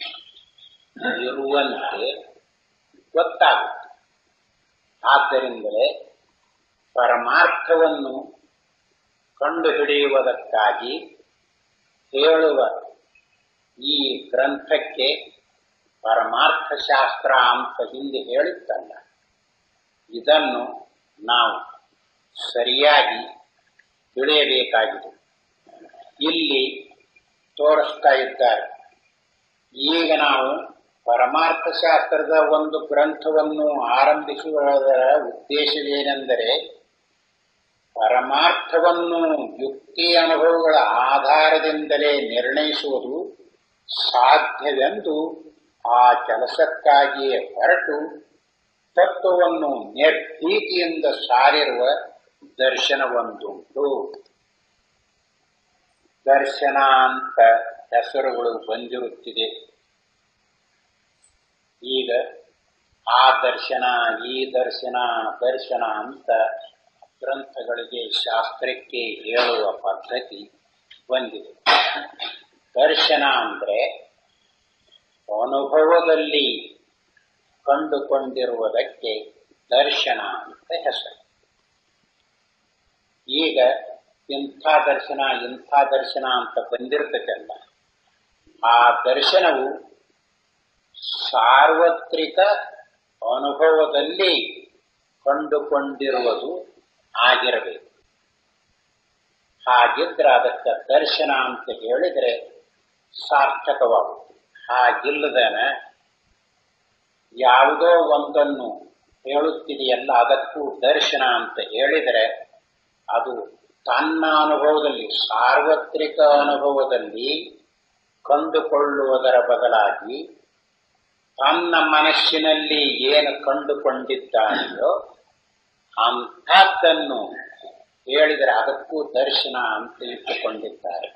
ಇರುವಂತೆ ಗೊತ್ತಾಗುತ್ತೆ ಆದ್ದರಿಂದಲೇ ಪರಮಾರ್ಥವನ್ನು ಕಂಡುಹಿಡಿಯುವುದಕ್ಕಾಗಿ ಹೇಳುವ ಈ ಗ್ರಂಥಕ್ಕೆ ಪರಮಾರ್ಥ ಶಾಸ್ತ್ರ ಅಂತ ಹಿಂದೆ ಹೇಳಿತ್ತಲ್ಲ ಇದನ್ನು ನಾವು ಸರಿಯಾಗಿ ತಿಳಿಯಬೇಕಾಗಿದೆ ಇಲ್ಲಿ ತೋರಿಸ್ತಾ ಇದ್ದಾರೆ ಈಗ ನಾವು ಪರಮಾರ್ಥ ಶಾಸ್ತ್ರದ ಒಂದು ಗ್ರಂಥವನ್ನು ಆರಂಭಿಸುವುದರ ಉದ್ದೇಶವೇನೆಂದರೆ ಪರಮಾರ್ಥವನ್ನು ಯುಕ್ತಿ ಅನುಭವಗಳ ಆಧಾರದಿಂದಲೇ ನಿರ್ಣಯಿಸುವುದು ಸಾಧ್ಯವೆಂದು ಆ ಕೆಲಸಕ್ಕಾಗಿಯೇ ಹೊರಟು ತತ್ವವನ್ನು ನಿರ್ಭೀತಿಯಿಂದ ಸಾರಿರುವ ದರ್ಶನವೊಂದುಂಟು ದರ್ಶನ ಅಂತ ಹೆಸರುಗಳು ಬಂದಿರುತ್ತಿದೆ ಈಗ ಆ ದರ್ಶನ ಈ ದರ್ಶನ ದರ್ಶನ ಅಂತ ಗ್ರಂಥಗಳಿಗೆ ಶಾಸ್ತ್ರಕ್ಕೆ ಹೇಳುವ ಪದ್ಧತಿ ಬಂದಿದೆ ದರ್ಶನ ಅಂದ್ರೆ ಅನುಭವದಲ್ಲಿ ಕಂಡುಕೊಂಡಿರುವುದಕ್ಕೆ ದರ್ಶನ ಅಂತ ಹೆಸರು ಈಗ ಇಂಥ ದರ್ಶನ ಇಂಥ ದರ್ಶನ ಅಂತ ಬಂದಿರ್ತಕ್ಕಲ್ಲ ಆ ದರ್ಶನವು ಸಾರ್ವತ್ರಿಕ ಅನುಭವದಲ್ಲಿ ಕಂಡುಕೊಂಡಿರುವುದು ಆಗಿರಬೇಕು ಹಾಗಿದ್ರೆ ಅದಕ್ಕೆ ದರ್ಶನ ಅಂತ ಹೇಳಿದ್ರೆ ಸಾರ್ಥಕವಾಗುತ್ತೆ ಹಾಗಿಲ್ಲದೇನೆ ಯಾವುದೋ ಒಂದನ್ನು ಹೇಳುತ್ತಿದೆಯಲ್ಲ ಅದಕ್ಕೂ ದರ್ಶನ ಅಂತ ಹೇಳಿದರೆ ಅದು ತನ್ನ ಅನುಭವದಲ್ಲಿ ಸಾರ್ವತ್ರಿಕ ಅನುಭವದಲ್ಲಿ ಕಂಡುಕೊಳ್ಳುವುದರ ಬದಲಾಗಿ ತನ್ನ ಮನಸ್ಸಿನಲ್ಲಿ ಏನು ಕಂಡುಕೊಂಡಿದ್ದಾನೆಯೋ ಅಂಥದ್ದನ್ನು ಹೇಳಿದರೆ ಅದಕ್ಕೂ ದರ್ಶನ ಅಂತ ಇಟ್ಟುಕೊಂಡಿದ್ದಾರೆ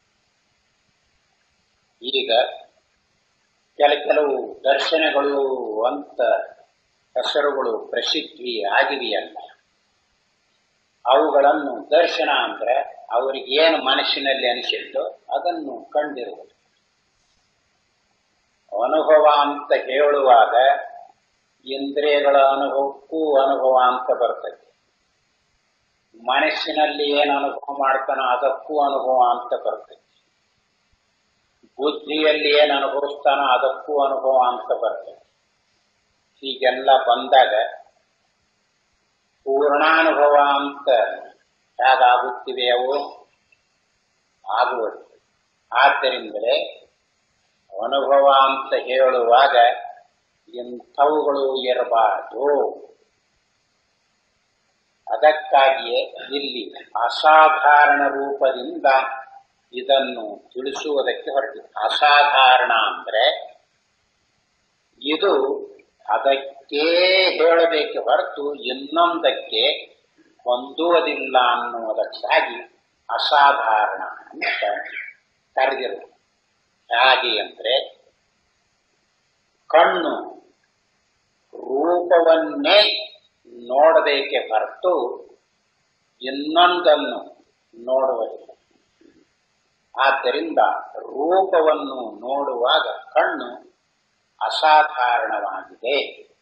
ಈಗ ಕೆಲ ಕೆಲವು ದರ್ಶನಗಳು ಅಂತ ಹೆಸರುಗಳು ಪ್ರಸಿದ್ಧಿ ಆಗಿವೆಯಲ್ಲ ಅವುಗಳನ್ನು ದರ್ಶನ ಅಂದ್ರೆ ಅವರಿಗೆ ಏನು ಮನಸ್ಸಿನಲ್ಲಿ ಅನಿಸಿದ್ದೋ ಅದನ್ನು ಕಂಡಿರುವುದು ಅನುಭವ ಅಂತ ಹೇಳುವಾಗ ಇಂದ್ರಿಯಗಳ ಅನುಭವಕ್ಕೂ ಅನುಭವ ಅಂತ ಬರ್ತದೆ ಮನಸ್ಸಿನಲ್ಲಿ ಏನು ಅನುಭವ ಮಾಡ್ತಾನೋ ಅದಕ್ಕೂ ಅನುಭವ ಅಂತ ಬರ್ತದೆ ಬುದ್ಧಿಯಲ್ಲಿ ಏನು ಅನುಭವಿಸ್ತಾನೋ ಅದಕ್ಕೂ ಅನುಭವ ಅಂತ ಬರ್ತದೆ ಹೀಗೆಲ್ಲ ಬಂದಾಗ ಪೂರ್ಣಾನುಭವ ಅಂತ ಹೇಗಾಗುತ್ತಿವೆ ಅವು ಆಗುವುದು ಆದ್ದರಿಂದಲೇ ಅನುಭವ ಅಂತ ಹೇಳುವಾಗ ಇಂಥವುಗಳು ಇರಬಾರದು ಅದಕ್ಕಾಗಿಯೇ ಇಲ್ಲಿ ಅಸಾಧಾರಣ ರೂಪದಿಂದ ಇದನ್ನು ತಿಳಿಸುವುದಕ್ಕೆ ಹೊರಟಿದೆ ಅಸಾಧಾರಣ ಅಂದ್ರೆ ಇದು ಅದಕ್ಕೇ ಹೇಳಬೇಕೆ ಹೊರತು ಇನ್ನೊಂದಕ್ಕೆ ಹೊಂದುವುದಿಲ್ಲ ಅನ್ನುವುದಕ್ಕಾಗಿ ಅಸಾಧಾರಣ ಅಂತ ಕರೆದಿರು ಹೇಗೆ ಅಂದ್ರೆ ಕಣ್ಣು ರೂಪವನ್ನೇ ನೋಡಬೇಕೆ ಹೊರತು ಇನ್ನೊಂದನ್ನು ನೋಡುವುದಿಲ್ಲ ಆದ್ದರಿಂದ ರೂಪವನ್ನು ನೋಡುವಾಗ ಕಣ್ಣು ಅಸಾಧಾರಣವಾಗಿದೆ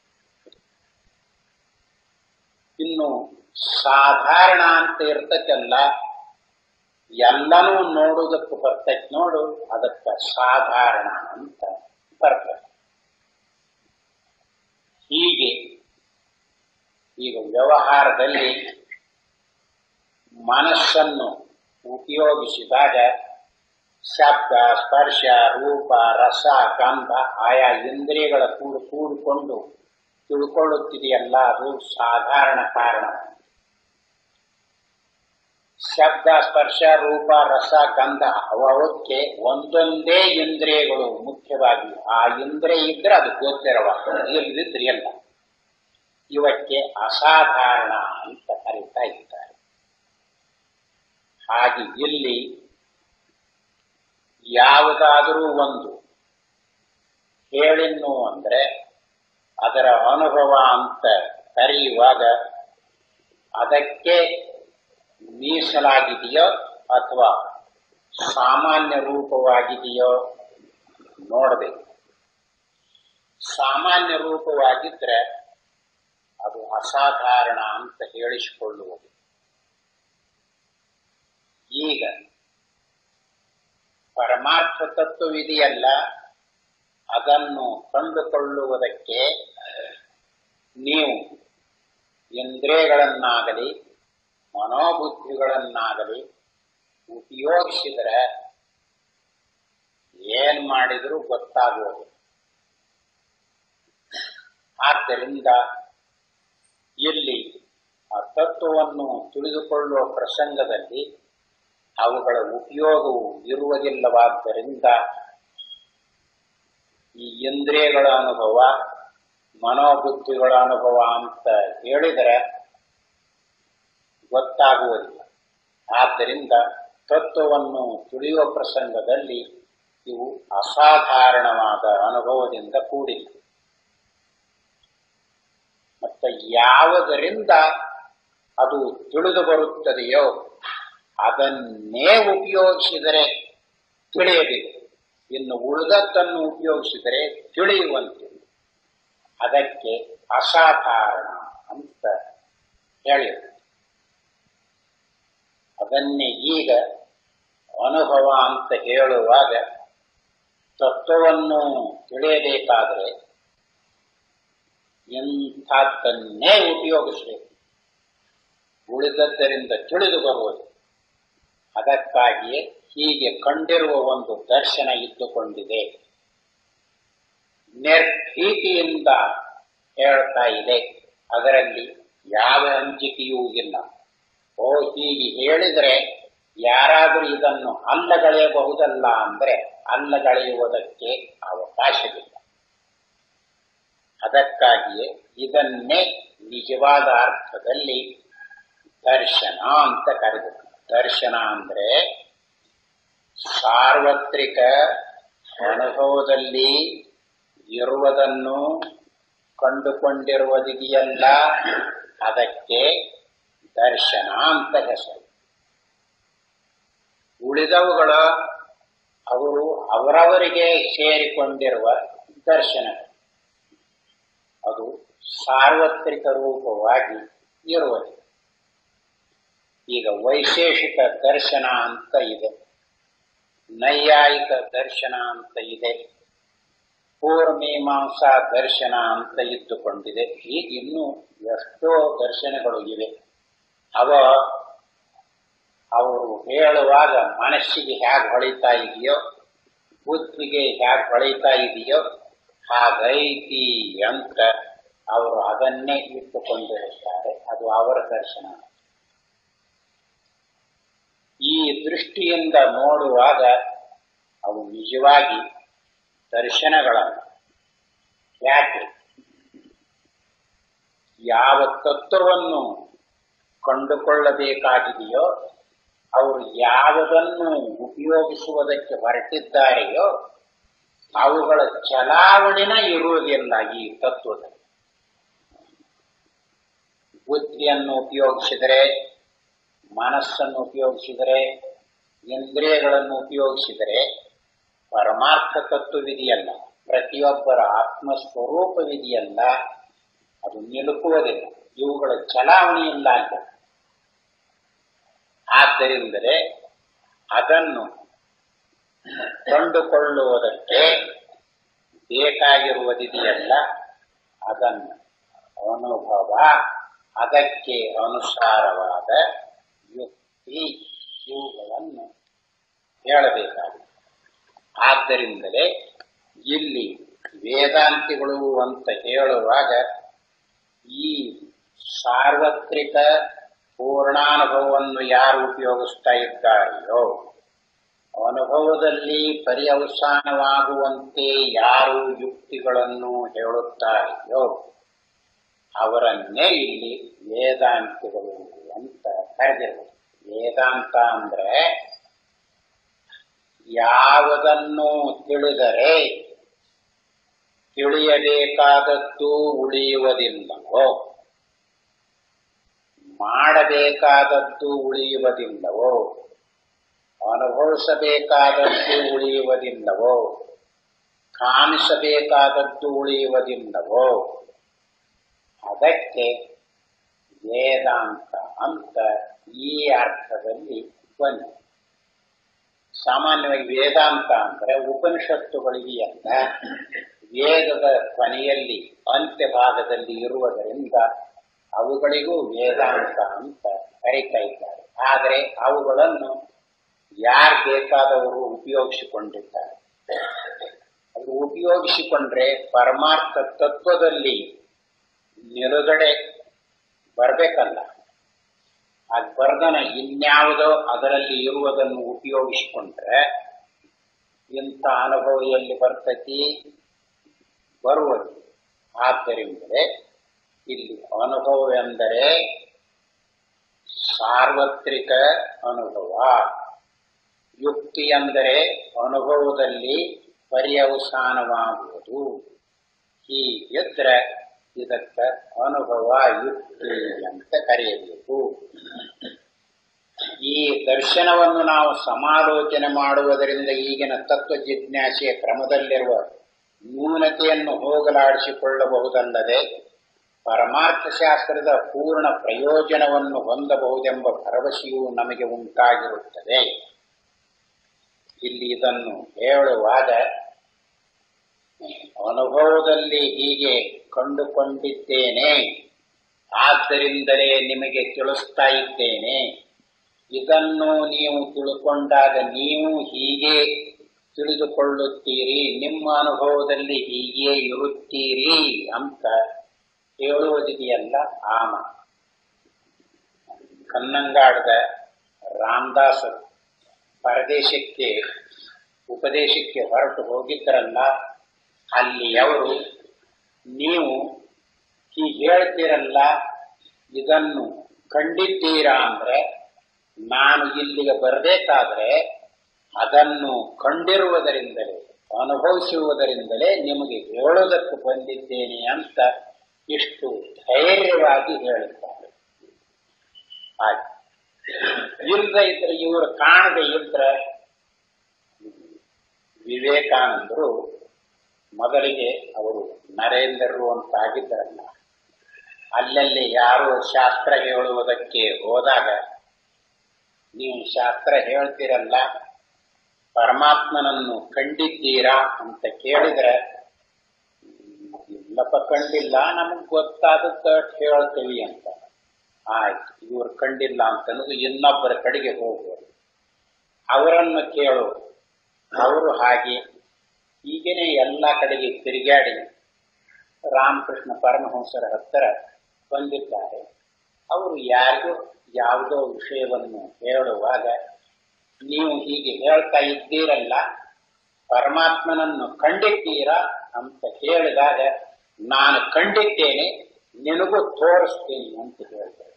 ಇನ್ನು ಸಾಧಾರಣ ಅಂತ ಇರ್ತಕ್ಕಲ್ಲ ಎಲ್ಲನೂ ನೋಡುವುದಕ್ಕೆ ಬರ್ತೈತೆ ನೋಡು ಅದಕ್ಕೆ ಸಾಧಾರಣ ಅಂತ ಬರ್ತದೆ ಹೀಗೆ ಈಗ ವ್ಯವಹಾರದಲ್ಲಿ ಮನಸ್ಸನ್ನು ಉಪಯೋಗಿಸಿದಾಗ ಶಬ್ದ ಸ್ಪರ್ಶ ರೂಪ ರಸ ಗಂಧ ಆಯಾ ಇಂದ್ರಿಯಗಳ ಕೂಡು ಕೂಡಿಕೊಂಡು ತಿಳ್ಕೊಳ್ಳುತ್ತಿದೆಯಲ್ಲ ಅದು ಸಾಧಾರಣ ಕಾರಣ ಶಬ್ದ ಸ್ಪರ್ಶ ರೂಪ ರಸ ಗಂಧ ಅವಕ್ಕೆ ಒಂದೊಂದೇ ಇಂದ್ರಿಯಗಳು ಮುಖ್ಯವಾಗಿ ಆ ಇಂದ್ರಿಯ ಇದ್ರೆ ಅದು ಗೋಚರವಾಗ್ತದೆ ಇಲ್ಲದಿದ್ರೆ ಎಲ್ಲ ಇವಕ್ಕೆ ಅಸಾಧಾರಣ ಅಂತ ಕರೀತಾ ಇದ್ದಾರೆ ಹಾಗೆ ಇಲ್ಲಿ ಯಾವುದಾದರೂ ಒಂದು ಹೇಳಿನ್ನು ಅಂದ್ರೆ ಅದರ ಅನುಭವ ಅಂತ ಕರೆಯುವಾಗ ಅದಕ್ಕೆ ಮೀಸಲಾಗಿದೆಯೋ ಅಥವಾ ಸಾಮಾನ್ಯ ರೂಪವಾಗಿದೆಯೋ ನೋಡಬೇಕು ಸಾಮಾನ್ಯ ರೂಪವಾಗಿದ್ರೆ ಅದು ಅಸಾಧಾರಣ ಅಂತ ಹೇಳಿಸಿಕೊಳ್ಳುವುದು ಈಗ ಪರಮಾರ್ಥ ತತ್ವವಿದೆಯಲ್ಲ ಅದನ್ನು ಕಂಡುಕೊಳ್ಳುವುದಕ್ಕೆ ನೀವು ಇಂದ್ರಿಯಗಳನ್ನಾಗಲಿ ಮನೋಬುದ್ಧಿಗಳನ್ನಾಗಲಿ ಉಪಯೋಗಿಸಿದರೆ ಏನ್ ಮಾಡಿದರೂ ಗೊತ್ತಾಗುವುದು ಆದ್ದರಿಂದ ಇಲ್ಲಿ ಆ ತತ್ವವನ್ನು ತಿಳಿದುಕೊಳ್ಳುವ ಪ್ರಸಂಗದಲ್ಲಿ ಅವುಗಳ ಉಪಯೋಗವು ಇರುವುದಿಲ್ಲವಾದ್ದರಿಂದ ಈ ಇಂದ್ರಿಯಗಳ ಅನುಭವ ಮನೋಬುದ್ಧಿಗಳ ಅನುಭವ ಅಂತ ಹೇಳಿದರೆ ಗೊತ್ತಾಗುವುದಿಲ್ಲ ಆದ್ದರಿಂದ ತತ್ವವನ್ನು ತಿಳಿಯುವ ಪ್ರಸಂಗದಲ್ಲಿ ಇವು ಅಸಾಧಾರಣವಾದ ಅನುಭವದಿಂದ ಕೂಡಿಲ್ಲ ಮತ್ತೆ ಯಾವುದರಿಂದ ಅದು ತಿಳಿದು ಬರುತ್ತದೆಯೋ ಅದನ್ನೇ ಉಪಯೋಗಿಸಿದರೆ ತಿಳಿಯಬೇಕು ಇನ್ನು ಉಳಿದದ್ದನ್ನು ಉಪಯೋಗಿಸಿದರೆ ತಿಳಿಯುವಂತೆ ಅದಕ್ಕೆ ಅಸಾಧಾರಣ ಅಂತ ಹೇಳಿದರು ಅದನ್ನೇ ಈಗ ಅನುಭವ ಅಂತ ಹೇಳುವಾಗ ತತ್ವವನ್ನು ತಿಳಿಯಬೇಕಾದರೆ ಇಂಥದ್ದನ್ನೇ ಉಪಯೋಗಿಸಬೇಕು ಉಳಿದದ್ದರಿಂದ ತಿಳಿದು ಬರುವುದು ಅದಕ್ಕಾಗಿಯೇ ಹೀಗೆ ಕಂಡಿರುವ ಒಂದು ದರ್ಶನ ಇದ್ದುಕೊಂಡಿದೆ ನಿರ್ಭೀತಿಯಿಂದ ಹೇಳ್ತಾ ಇದೆ ಅದರಲ್ಲಿ ಯಾವ ಅಂಜಿಕೆಯೂ ಇಲ್ಲ ಓ ಹೀಗೆ ಹೇಳಿದರೆ ಯಾರಾದರೂ ಇದನ್ನು ಅಲ್ಲಗಳೆಯಬಹುದಲ್ಲ ಅಂದ್ರೆ ಅಲ್ಲಗಳೆಯುವುದಕ್ಕೆ ಅವಕಾಶವಿಲ್ಲ ಅದಕ್ಕಾಗಿಯೇ ಇದನ್ನೇ ನಿಜವಾದ ಅರ್ಥದಲ್ಲಿ ದರ್ಶನ ಅಂತ ಕರೆದರು ದರ್ಶನ ಅಂದ್ರೆ ಸಾರ್ವತ್ರಿಕ ಅನುಭವದಲ್ಲಿ ಇರುವುದನ್ನು ಕಂಡುಕೊಂಡಿರುವುದಿದೆಯಲ್ಲ ಅದಕ್ಕೆ ದರ್ಶನ ಅಂತ ಹೆಸರು ಉಳಿದವುಗಳ ಅವರು ಅವರವರಿಗೆ ಸೇರಿಕೊಂಡಿರುವ ದರ್ಶನಗಳು ಅದು ಸಾರ್ವತ್ರಿಕ ರೂಪವಾಗಿ ಇರುವುದು ಈಗ ವೈಶೇಷಿಕ ದರ್ಶನ ಅಂತ ಇದೆ ನೈಯಾಯಿಕ ದರ್ಶನ ಅಂತ ಇದೆ ಪೂರ್ವಮೀಮಾಂಸಾ ದರ್ಶನ ಅಂತ ಇದ್ದುಕೊಂಡಿದೆ ಈಗ ಇನ್ನೂ ಎಷ್ಟೋ ದರ್ಶನಗಳು ಇವೆ ಅವ ಅವರು ಹೇಳುವಾಗ ಮನಸ್ಸಿಗೆ ಹೇಗೆ ಹೊಳಿತಾ ಇದೆಯೋ ಬುದ್ಧಿಗೆ ಹೇಗೆ ಹೊಳಿತಾ ಇದೆಯೋ ಹಾಗೈತಿ ಅಂತ ಅವರು ಅದನ್ನೇ ಇಟ್ಟುಕೊಂಡಿರುತ್ತಾರೆ ಅದು ಅವರ ದರ್ಶನ ಈ ದೃಷ್ಟಿಯಿಂದ ನೋಡುವಾಗ ಅವು ನಿಜವಾಗಿ ದರ್ಶನಗಳನ್ನು ಯಾಕೆ ಯಾವ ತತ್ವವನ್ನು ಕಂಡುಕೊಳ್ಳಬೇಕಾಗಿದೆಯೋ ಅವರು ಯಾವುದನ್ನು ಉಪಯೋಗಿಸುವುದಕ್ಕೆ ಹೊರಟಿದ್ದಾರೆಯೋ ಅವುಗಳ ಚಲಾವಣೆನ ಇರುವುದಿಲ್ಲ ಈ ತತ್ವದಲ್ಲಿ ಬುದ್ಧಿಯನ್ನು ಉಪಯೋಗಿಸಿದರೆ ಮನಸ್ಸನ್ನು ಉಪಯೋಗಿಸಿದರೆ ಇಂದ್ರಿಯಗಳನ್ನು ಉಪಯೋಗಿಸಿದರೆ ಪರಮಾರ್ಥ ತತ್ವವಿದೆಯಲ್ಲ ಪ್ರತಿಯೊಬ್ಬರ ಆತ್ಮಸ್ವರೂಪವಿದೆಯಲ್ಲ ಅದು ನಿಲುಕುವುದಿಲ್ಲ ಇವುಗಳ ಚಲಾವಣೆ ಇಲ್ಲ ಅಂತ ಆದ್ದರಿಂದಲೇ ಅದನ್ನು ಕಂಡುಕೊಳ್ಳುವುದಕ್ಕೆ ಬೇಕಾಗಿರುವುದಿದೆಯಲ್ಲ ಅದನ್ನು ಅನುಭವ ಅದಕ್ಕೆ ಅನುಸಾರವಾದ ಯುಕ್ತಿ ಇವುಗಳನ್ನು ಹೇಳಬೇಕಾಗಿದೆ ಆದ್ದರಿಂದಲೇ ಇಲ್ಲಿ ವೇದಾಂತಿಗಳು ಅಂತ ಹೇಳುವಾಗ ಈ ಸಾರ್ವತ್ರಿಕ ಪೂರ್ಣಾನುಭವವನ್ನು ಯಾರು ಉಪಯೋಗಿಸ್ತಾ ಇದ್ದಾರೆಯೋ ಅನುಭವದಲ್ಲಿ ಪರ್ಯವಸಾನವಾಗುವಂತೆ ಯಾರು ಯುಕ್ತಿಗಳನ್ನು ಹೇಳುತ್ತಾರೆಯೋ ಅವರನ್ನೇ ಇಲ್ಲಿ ವೇದಾಂತಿಗಳು ಅಂತ ಕರೆದಿರುವುದು ವೇದಾಂತ ಅಂದ್ರೆ ಯಾವುದನ್ನು ತಿಳಿದರೆ ತಿಳಿಯಬೇಕಾದದ್ದು ಉಳಿಯುವುದಿಲ್ಲವೋ ಮಾಡಬೇಕಾದದ್ದು ಉಳಿಯುವುದಿಲ್ಲವೋ ಅನುಭವಿಸಬೇಕಾದದ್ದು ಉಳಿಯುವುದಿಲ್ಲವೋ ಕಾಣಿಸಬೇಕಾದದ್ದು ಉಳಿಯುವುದಿಲ್ಲವೋ ಅದಕ್ಕೆ ವೇದಾಂತ ಅಂತ ಈ ಅರ್ಥದಲ್ಲಿ ಬಂದಿದೆ ಸಾಮಾನ್ಯವಾಗಿ ವೇದಾಂತ ಅಂದ್ರೆ ಉಪನಿಷತ್ತುಗಳಿಗೆಯಲ್ಲ ವೇದದ ಕೊನೆಯಲ್ಲಿ ಅಂತ್ಯ ಭಾಗದಲ್ಲಿ ಇರುವುದರಿಂದ ಅವುಗಳಿಗೂ ವೇದಾಂತ ಅಂತ ಕರೀತಾ ಇದ್ದಾರೆ ಆದರೆ ಅವುಗಳನ್ನು ಯಾರು ಬೇಕಾದವರು ಉಪಯೋಗಿಸಿಕೊಂಡಿದ್ದಾರೆ ಅದು ಉಪಯೋಗಿಸಿಕೊಂಡ್ರೆ ಪರಮಾರ್ಥ ತತ್ವದಲ್ಲಿ ನಿಲುಗಡೆ ಬರಬೇಕಲ್ಲ ಅದು ಬರ್ದನ ಇನ್ಯಾವುದೋ ಅದರಲ್ಲಿ ಇರುವುದನ್ನು ಉಪಯೋಗಿಸಿಕೊಂಡ್ರೆ ಇಂಥ ಅನುಭವ ಎಲ್ಲಿ ಬರ್ತತಿ ಬರುವುದು ಆದ್ದರಿಂದಲೇ ಇಲ್ಲಿ ಅನುಭವ ಎಂದರೆ ಸಾರ್ವತ್ರಿಕ ಅನುಭವ ಯುಕ್ತಿ ಅಂದರೆ ಅನುಭವದಲ್ಲಿ ಪರ್ಯವಸಾನವಾಗುವುದು ಹೀಗಿದ್ರೆ ಇದಕ್ಕೆ ಅನುಭವ ಯುಕ್ತಿ ಅಂತ ಕರೆಯಬೇಕು ಈ ದರ್ಶನವನ್ನು ನಾವು ಸಮಾಲೋಚನೆ ಮಾಡುವುದರಿಂದ ಈಗಿನ ತತ್ವ ಜಿಜ್ಞಾಸೆಯ ಕ್ರಮದಲ್ಲಿರುವ ನ್ಯೂನತೆಯನ್ನು ಹೋಗಲಾಡಿಸಿಕೊಳ್ಳಬಹುದಲ್ಲದೆ ಪರಮಾರ್ಥ ಶಾಸ್ತ್ರದ ಪೂರ್ಣ ಪ್ರಯೋಜನವನ್ನು ಹೊಂದಬಹುದೆಂಬ ಭರವಸೆಯೂ ನಮಗೆ ಉಂಟಾಗಿರುತ್ತದೆ ಇಲ್ಲಿ ಇದನ್ನು ಹೇಳುವಾಗ ಅನುಭವದಲ್ಲಿ ಹೀಗೆ ಕಂಡುಕೊಂಡಿದ್ದೇನೆ ಆದ್ದರಿಂದಲೇ ನಿಮಗೆ ತಿಳಿಸ್ತಾ ಇದ್ದೇನೆ ಇದನ್ನು ನೀವು ತಿಳ್ಕೊಂಡಾಗ ನೀವು ಹೀಗೆ ತಿಳಿದುಕೊಳ್ಳುತ್ತೀರಿ ನಿಮ್ಮ ಅನುಭವದಲ್ಲಿ ಹೀಗೆ ಇರುತ್ತೀರಿ ಅಂತ ಹೇಳುವುದಿದೆಯಲ್ಲ ಆಮ ಕನ್ನಂಗಾಡದ ರಾಮದಾಸರು ಪರದೇಶಕ್ಕೆ ಉಪದೇಶಕ್ಕೆ ಹೊರಟು ಹೋಗಿದ್ದರಲ್ಲ ಅಲ್ಲಿ ಅವರು ನೀವು ಹೀಗೆ ಹೇಳ್ತೀರಲ್ಲ ಇದನ್ನು ಕಂಡಿದ್ದೀರಾ ಅಂದ್ರೆ ನಾನು ಇಲ್ಲಿಗೆ ಬರಬೇಕಾದ್ರೆ ಅದನ್ನು ಕಂಡಿರುವುದರಿಂದಲೇ ಅನುಭವಿಸುವುದರಿಂದಲೇ ನಿಮಗೆ ಹೇಳೋದಕ್ಕೆ ಬಂದಿದ್ದೇನೆ ಅಂತ ಇಷ್ಟು ಧೈರ್ಯವಾಗಿ ಹೇಳುತ್ತಾರೆ ಹಾಗೆ ಇಲ್ಲದೆ ಇದ್ರೆ ಇವರು ಕಾಣದೆ ಇದ್ರೆ ವಿವೇಕಾನಂದರು ಮೊದಲಿಗೆ ಅವರು ನರೇಂದ್ರರು ಅಂತ ಆಗಿದ್ದರಲ್ಲ ಅಲ್ಲಲ್ಲಿ ಯಾರು ಶಾಸ್ತ್ರ ಹೇಳುವುದಕ್ಕೆ ಹೋದಾಗ ನೀವು ಶಾಸ್ತ್ರ ಹೇಳ್ತೀರಲ್ಲ ಪರಮಾತ್ಮನನ್ನು ಕಂಡಿದ್ದೀರಾ ಅಂತ ಕೇಳಿದ್ರೆ ಇಲ್ಲಪ್ಪ ಕಂಡಿಲ್ಲ ನಮಗ್ ಗೊತ್ತಾದತ್ತ ಹೇಳ್ತೀವಿ ಅಂತ ಆಯ್ತು ಇವ್ರು ಕಂಡಿಲ್ಲ ಅಂತ ಅನ್ನೋದು ಇನ್ನೊಬ್ಬರ ಕಡೆಗೆ ಹೋಗುವರು ಅವರನ್ನು ಕೇಳು ಅವರು ಹಾಗೆ ಹೀಗೇನೆ ಎಲ್ಲ ಕಡೆಗೆ ತಿರುಗಾಡಿ ರಾಮಕೃಷ್ಣ ಪರಮಹಂಸರ ಹತ್ತಿರ ಬಂದಿದ್ದಾರೆ ಅವರು ಯಾರಿಗೂ ಯಾವುದೋ ವಿಷಯವನ್ನು ಹೇಳುವಾಗ ನೀವು ಹೀಗೆ ಹೇಳ್ತಾ ಇದ್ದೀರಲ್ಲ ಪರಮಾತ್ಮನನ್ನು ಕಂಡಿದ್ದೀರಾ ಅಂತ ಹೇಳಿದಾಗ ನಾನು ಕಂಡಿದ್ದೇನೆ ನಿನಗೂ ತೋರಿಸ್ತೀನಿ ಅಂತ ಹೇಳ್ತಾರೆ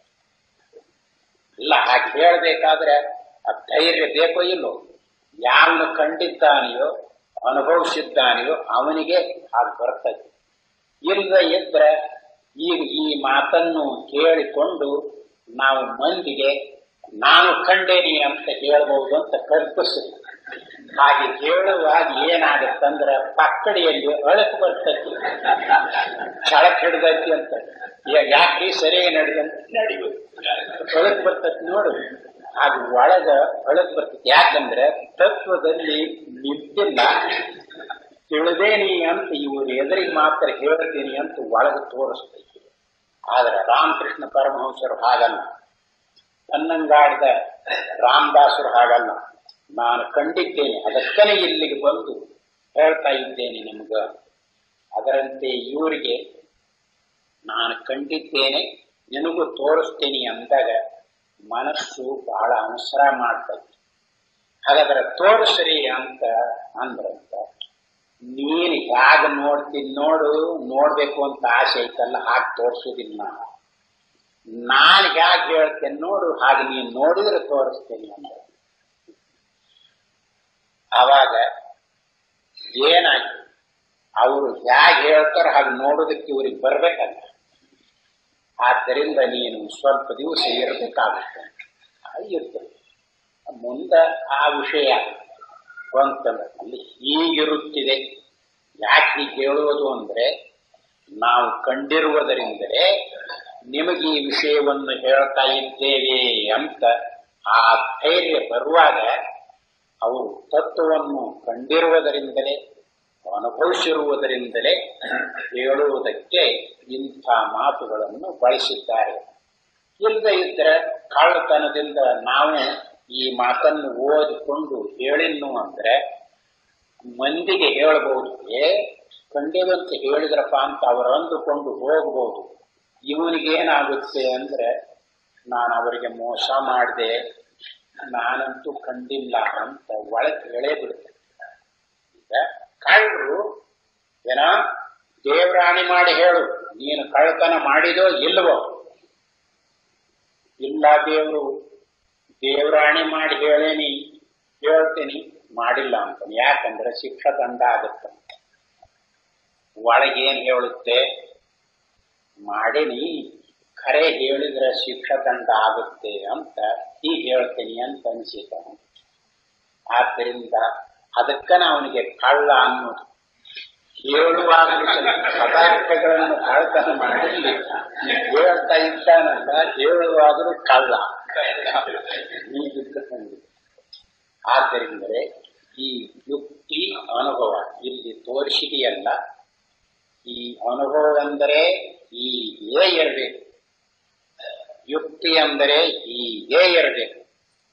ಇಲ್ಲ ಹಾಗೆ ಹೇಳಬೇಕಾದ್ರೆ ಆ ಧೈರ್ಯ ಬೇಕೋ ಇಲ್ಲೋ ಯಾರನ್ನು ಕಂಡಿದ್ದಾನೆಯೋ ಅನುಭವಿಸಿದ್ದಾನೆಯೋ ಅವನಿಗೆ ಹಾಗೆ ಬರ್ತದೆ ಇಲ್ಲದ ಇದ್ರೆ ಈಗ ಈ ಮಾತನ್ನು ಕೇಳಿಕೊಂಡು ನಾವು ಮಂದಿಗೆ ನಾನು ಕಂಡೇನಿ ಅಂತ ಹೇಳ್ಬಹುದು ಅಂತ ಕಲ್ಪಿಸಿ ಹಾಗೆ ಹೇಳುವಾಗ ಏನಾಗತ್ತಂದ್ರೆ ಪಕ್ಕಡಿಯಲ್ಲಿ ಅಳಕು ಬರ್ತೈತಿ ಛಳಕ್ ಹಿಡ್ದೈತಿ ಅಂತ ಯಾಕ್ರಿ ಸರಿಯಾಗಿ ನಡೆದಂತ ನಡಿಬೇಕು ಅಳಕ್ ಬರ್ತೈತಿ ನೋಡು ಅದು ಒಳಗ ಅಳಕ್ ಬರ್ತೈತಿ ಯಾಕಂದ್ರೆ ತತ್ವದಲ್ಲಿ ನಿಂತಿಲ್ಲ ತಿಳಿದೇನಿ ಅಂತ ಇವರು ಎದುರಿಗೆ ಮಾತ್ರ ಹೇಳ್ತೀನಿ ಅಂತ ಒಳಗೆ ತೋರಿಸ್ತೈತಿ ಆದ್ರೆ ರಾಮಕೃಷ್ಣ ಪರಮಹಂಸರು ಹಾಗಲ್ಲ ಕನ್ನಂಗಾಡಿದ ರಾಮದಾಸರು ಹಾಗಲ್ಲ ನಾನು ಕಂಡಿದ್ದೇನೆ ಅದಕ್ಕನೇ ಇಲ್ಲಿಗೆ ಬಂದು ಹೇಳ್ತಾ ಇದ್ದೇನೆ ನಿಮ್ಗ ಅದರಂತೆ ಇವರಿಗೆ ನಾನು ಕಂಡಿದ್ದೇನೆ ನಿನಗೂ ತೋರಿಸ್ತೇನೆ ಅಂದಾಗ ಮನಸ್ಸು ಬಹಳ ಅವಸರ ಮಾಡ್ತದೆ ಹಾಗಾದ್ರೆ ತೋರಿಸ್ರಿ ಅಂತ ಅಂದ್ರಂತ ನೀನು ಹೇಗೆ ನೋಡ್ತೀನಿ ನೋಡು ನೋಡ್ಬೇಕು ಅಂತ ಆಸೆ ಐತಲ್ಲ ಹಾಗೆ ತೋರಿಸೋದಿಲ್ಲ ನಾನು ನಾನು ಹೇಗೆ ಹೇಳ್ತೇನೆ ನೋಡು ಹಾಗೆ ನೀನು ನೋಡಿದ್ರೆ ತೋರಿಸ್ತೇನೆ ಅಂತ ಆವಾಗ ಏನಾಯ್ತು ಅವರು ಹೇಗೆ ಹೇಳ್ತಾರೋ ಹಾಗೆ ನೋಡೋದಕ್ಕೆ ಇವ್ರಿಗೆ ಬರ್ಬೇಕಲ್ಲ ಆದ್ದರಿಂದ ನೀನು ಸ್ವಲ್ಪ ದಿವಸ ಇರಬೇಕಾಗುತ್ತೆ ಇರ್ತದೆ ಮುಂದೆ ಆ ವಿಷಯ ಬಂತಂದ್ರೆ ಅಲ್ಲಿ ಹೀಗಿರುತ್ತಿದೆ ಯಾಕೆ ಹೀಗೆ ಹೇಳುವುದು ಅಂದ್ರೆ ನಾವು ಕಂಡಿರುವುದರಿಂದಲೇ ನಿಮಗೆ ಈ ವಿಷಯವನ್ನು ಹೇಳ್ತಾ ಇದ್ದೇವೆ ಅಂತ ಆ ಧೈರ್ಯ ಬರುವಾಗ ಅವರು ತತ್ವವನ್ನು ಕಂಡಿರುವುದರಿಂದಲೇ ಅನುಭವಿಸಿರುವುದರಿಂದಲೇ ಹೇಳುವುದಕ್ಕೆ ಇಂಥ ಮಾತುಗಳನ್ನು ಬಳಸಿದ್ದಾರೆ ಇಲ್ಲದೆ ಇದ್ರೆ ಕಳ್ಳತನದಿಂದ ನಾವು ಈ ಮಾತನ್ನು ಓದಿಕೊಂಡು ಹೇಳಿನ್ನು ಅಂದ್ರೆ ಮಂದಿಗೆ ಹೇಳಬಹುದು ಏ ಕಂಡೇವಂತ ಹೇಳಿದ್ರಪ್ಪ ಅಂತ ಅವರು ಅಂದುಕೊಂಡು ಹೋಗಬಹುದು ಇವನಿಗೇನಾಗುತ್ತೆ ಅಂದ್ರೆ ನಾನು ಅವರಿಗೆ ಮೋಸ ಮಾಡಿದೆ ನಾನಂತೂ ಕಂಡಿಲ್ಲ ಅಂತ ಒಳಗೆ ಹೇಳೇ ಬಿಡುತ್ತೆ ಈಗ ಕಳ್ಳರು ಏನ ದೇವರಾಣಿ ಮಾಡಿ ಹೇಳು ನೀನು ಕಳ್ಳತನ ಮಾಡಿದೋ ಇಲ್ವೋ ಇಲ್ಲ ದೇವರು ದೇವರಾಣಿ ಮಾಡಿ ಹೇಳೇನಿ ಹೇಳ್ತೀನಿ ಮಾಡಿಲ್ಲ ಅಂತ ಯಾಕಂದ್ರೆ ಶಿಕ್ಷಾ ದಂಡ ಆಗುತ್ತಂತ ಒಳಗೇನ್ ಹೇಳುತ್ತೆ ಮಾಡೀನಿ ಖರೆ ಹೇಳಿದ್ರೆ ಶಿಕ್ಷಾ ದಂಡ ಆಗುತ್ತೆ ಅಂತ ಹೀಗೆ ಹೇಳ್ತೀನಿ ಅಂತ ಅನಿಸಿತ ಆದ್ದರಿಂದ ಅದಕ್ಕನ ಅವನಿಗೆ ಕಳ್ಳ ಅನ್ನೋದು ಹೇಳುವಾಗ ಪದಾರ್ಥಗಳನ್ನು ಕಳ್ಳತನ ಮಾಡಿ ಹೇಳ್ತಾ ಇದ್ದಾನಲ್ಲ ಹೇಳುವಾಗಲೂ ಕಳ್ಳ ಆದ್ದರಿಂದಲೇ ಈ ಯುಕ್ತಿ ಅನುಭವ ಇಲ್ಲಿ ತೋರಿಸಿದೆಯಲ್ಲ ಈ ಅನುಭವ ಅಂದರೆ ಹೀಗೇ ಇರಬೇಕು ಯುಕ್ತಿ ಅಂದರೆ ಹೀಗೇ ಇರಬೇಕು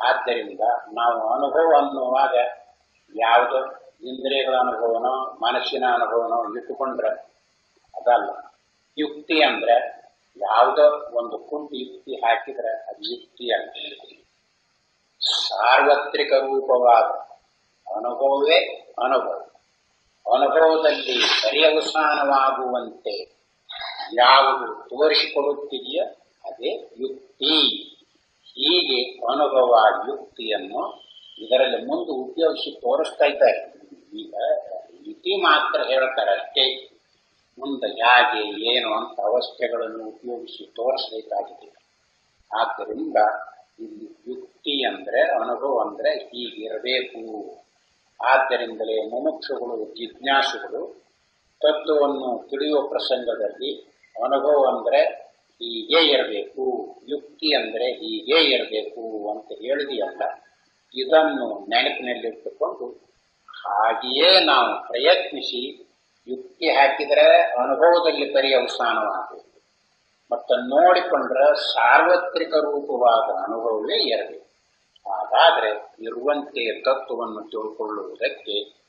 ಆದ್ದರಿಂದ ನಾವು ಅನುಭವ ಅನ್ನುವಾಗ ಯಾವುದೋ ಇಂದ್ರಿಯಗಳ ಅನುಭವನೋ ಮನಸ್ಸಿನ ಅನುಭವನೋ ಇಟ್ಟುಕೊಂಡ್ರೆ ಅದಲ್ಲ ಯುಕ್ತಿ ಅಂದ್ರೆ ಯಾವುದೋ ಒಂದು ಕುಂಟು ಯುಕ್ತಿ ಹಾಕಿದ್ರೆ ಅದು ಯುಕ್ತಿ ಅಂತ ಸಾರ್ವತ್ರಿಕ ರೂಪವಾದ ಅನುಭವವೇ ಅನುಭವ ಅನುಭವದಲ್ಲಿ ಪರ್ಯವಸಾನವಾಗುವಂತೆ ಯಾವುದು ತೋರಿಸಿಕೊಡುತ್ತಿದೆಯೋ ಅದೇ ಯುಕ್ತಿ ಹೀಗೆ ಅನುಭವ ಯುಕ್ತಿಯನ್ನು ಇದರಲ್ಲಿ ಮುಂದೆ ಉಪಯೋಗಿಸಿ ತೋರಿಸ್ತಾ ಇದ್ದಾರೆ ಈಗ ಯುತಿ ಮಾತ್ರ ಹೇಳ್ತಾರೆ ಅಷ್ಟೇ ಮುಂದೆ ಹೇಗೆ ಏನು ಅಂತ ಅವಸ್ಥೆಗಳನ್ನು ಉಪಯೋಗಿಸಿ ತೋರಿಸಬೇಕಾಗಿದೆ ಆದ್ದರಿಂದ ಇಲ್ಲಿ ಯುಕ್ತಿ ಅಂದ್ರೆ ಅನುಭವ ಅಂದ್ರೆ ಹೀಗಿರಬೇಕು ಆದ್ದರಿಂದಲೇ ಮುಮುಕ್ಷುಗಳು ಜಿಜ್ಞಾಸುಗಳು ತತ್ವವನ್ನು ತಿಳಿಯುವ ಪ್ರಸಂಗದಲ್ಲಿ ಅನುಭವ ಅಂದ್ರೆ ಹೀಗೆ ಇರಬೇಕು ಯುಕ್ತಿ ಅಂದ್ರೆ ಹೀಗೆ ಇರಬೇಕು ಅಂತ ಹೇಳಿದೆಯಲ್ಲ ಇದನ್ನು ನೆನಪಿನಲ್ಲಿಟ್ಟುಕೊಂಡು ಹಾಗೆಯೇ ನಾವು ಪ್ರಯತ್ನಿಸಿ ಯುಕ್ತಿ ಹಾಕಿದರೆ ಅನುಭವದಲ್ಲಿ ಪರ್ಯವಸಾನವಾಗಬೇಕು ಮತ್ತು ನೋಡಿಕೊಂಡ್ರೆ ಸಾರ್ವತ್ರಿಕ ರೂಪವಾದ ಅನುಭವವೇ ಇರಬೇಕು ಹಾಗಾದ್ರೆ ಇರುವಂತೆ ತತ್ವವನ್ನು ತಿಳ್ಕೊಳ್ಳುವುದಕ್ಕೆ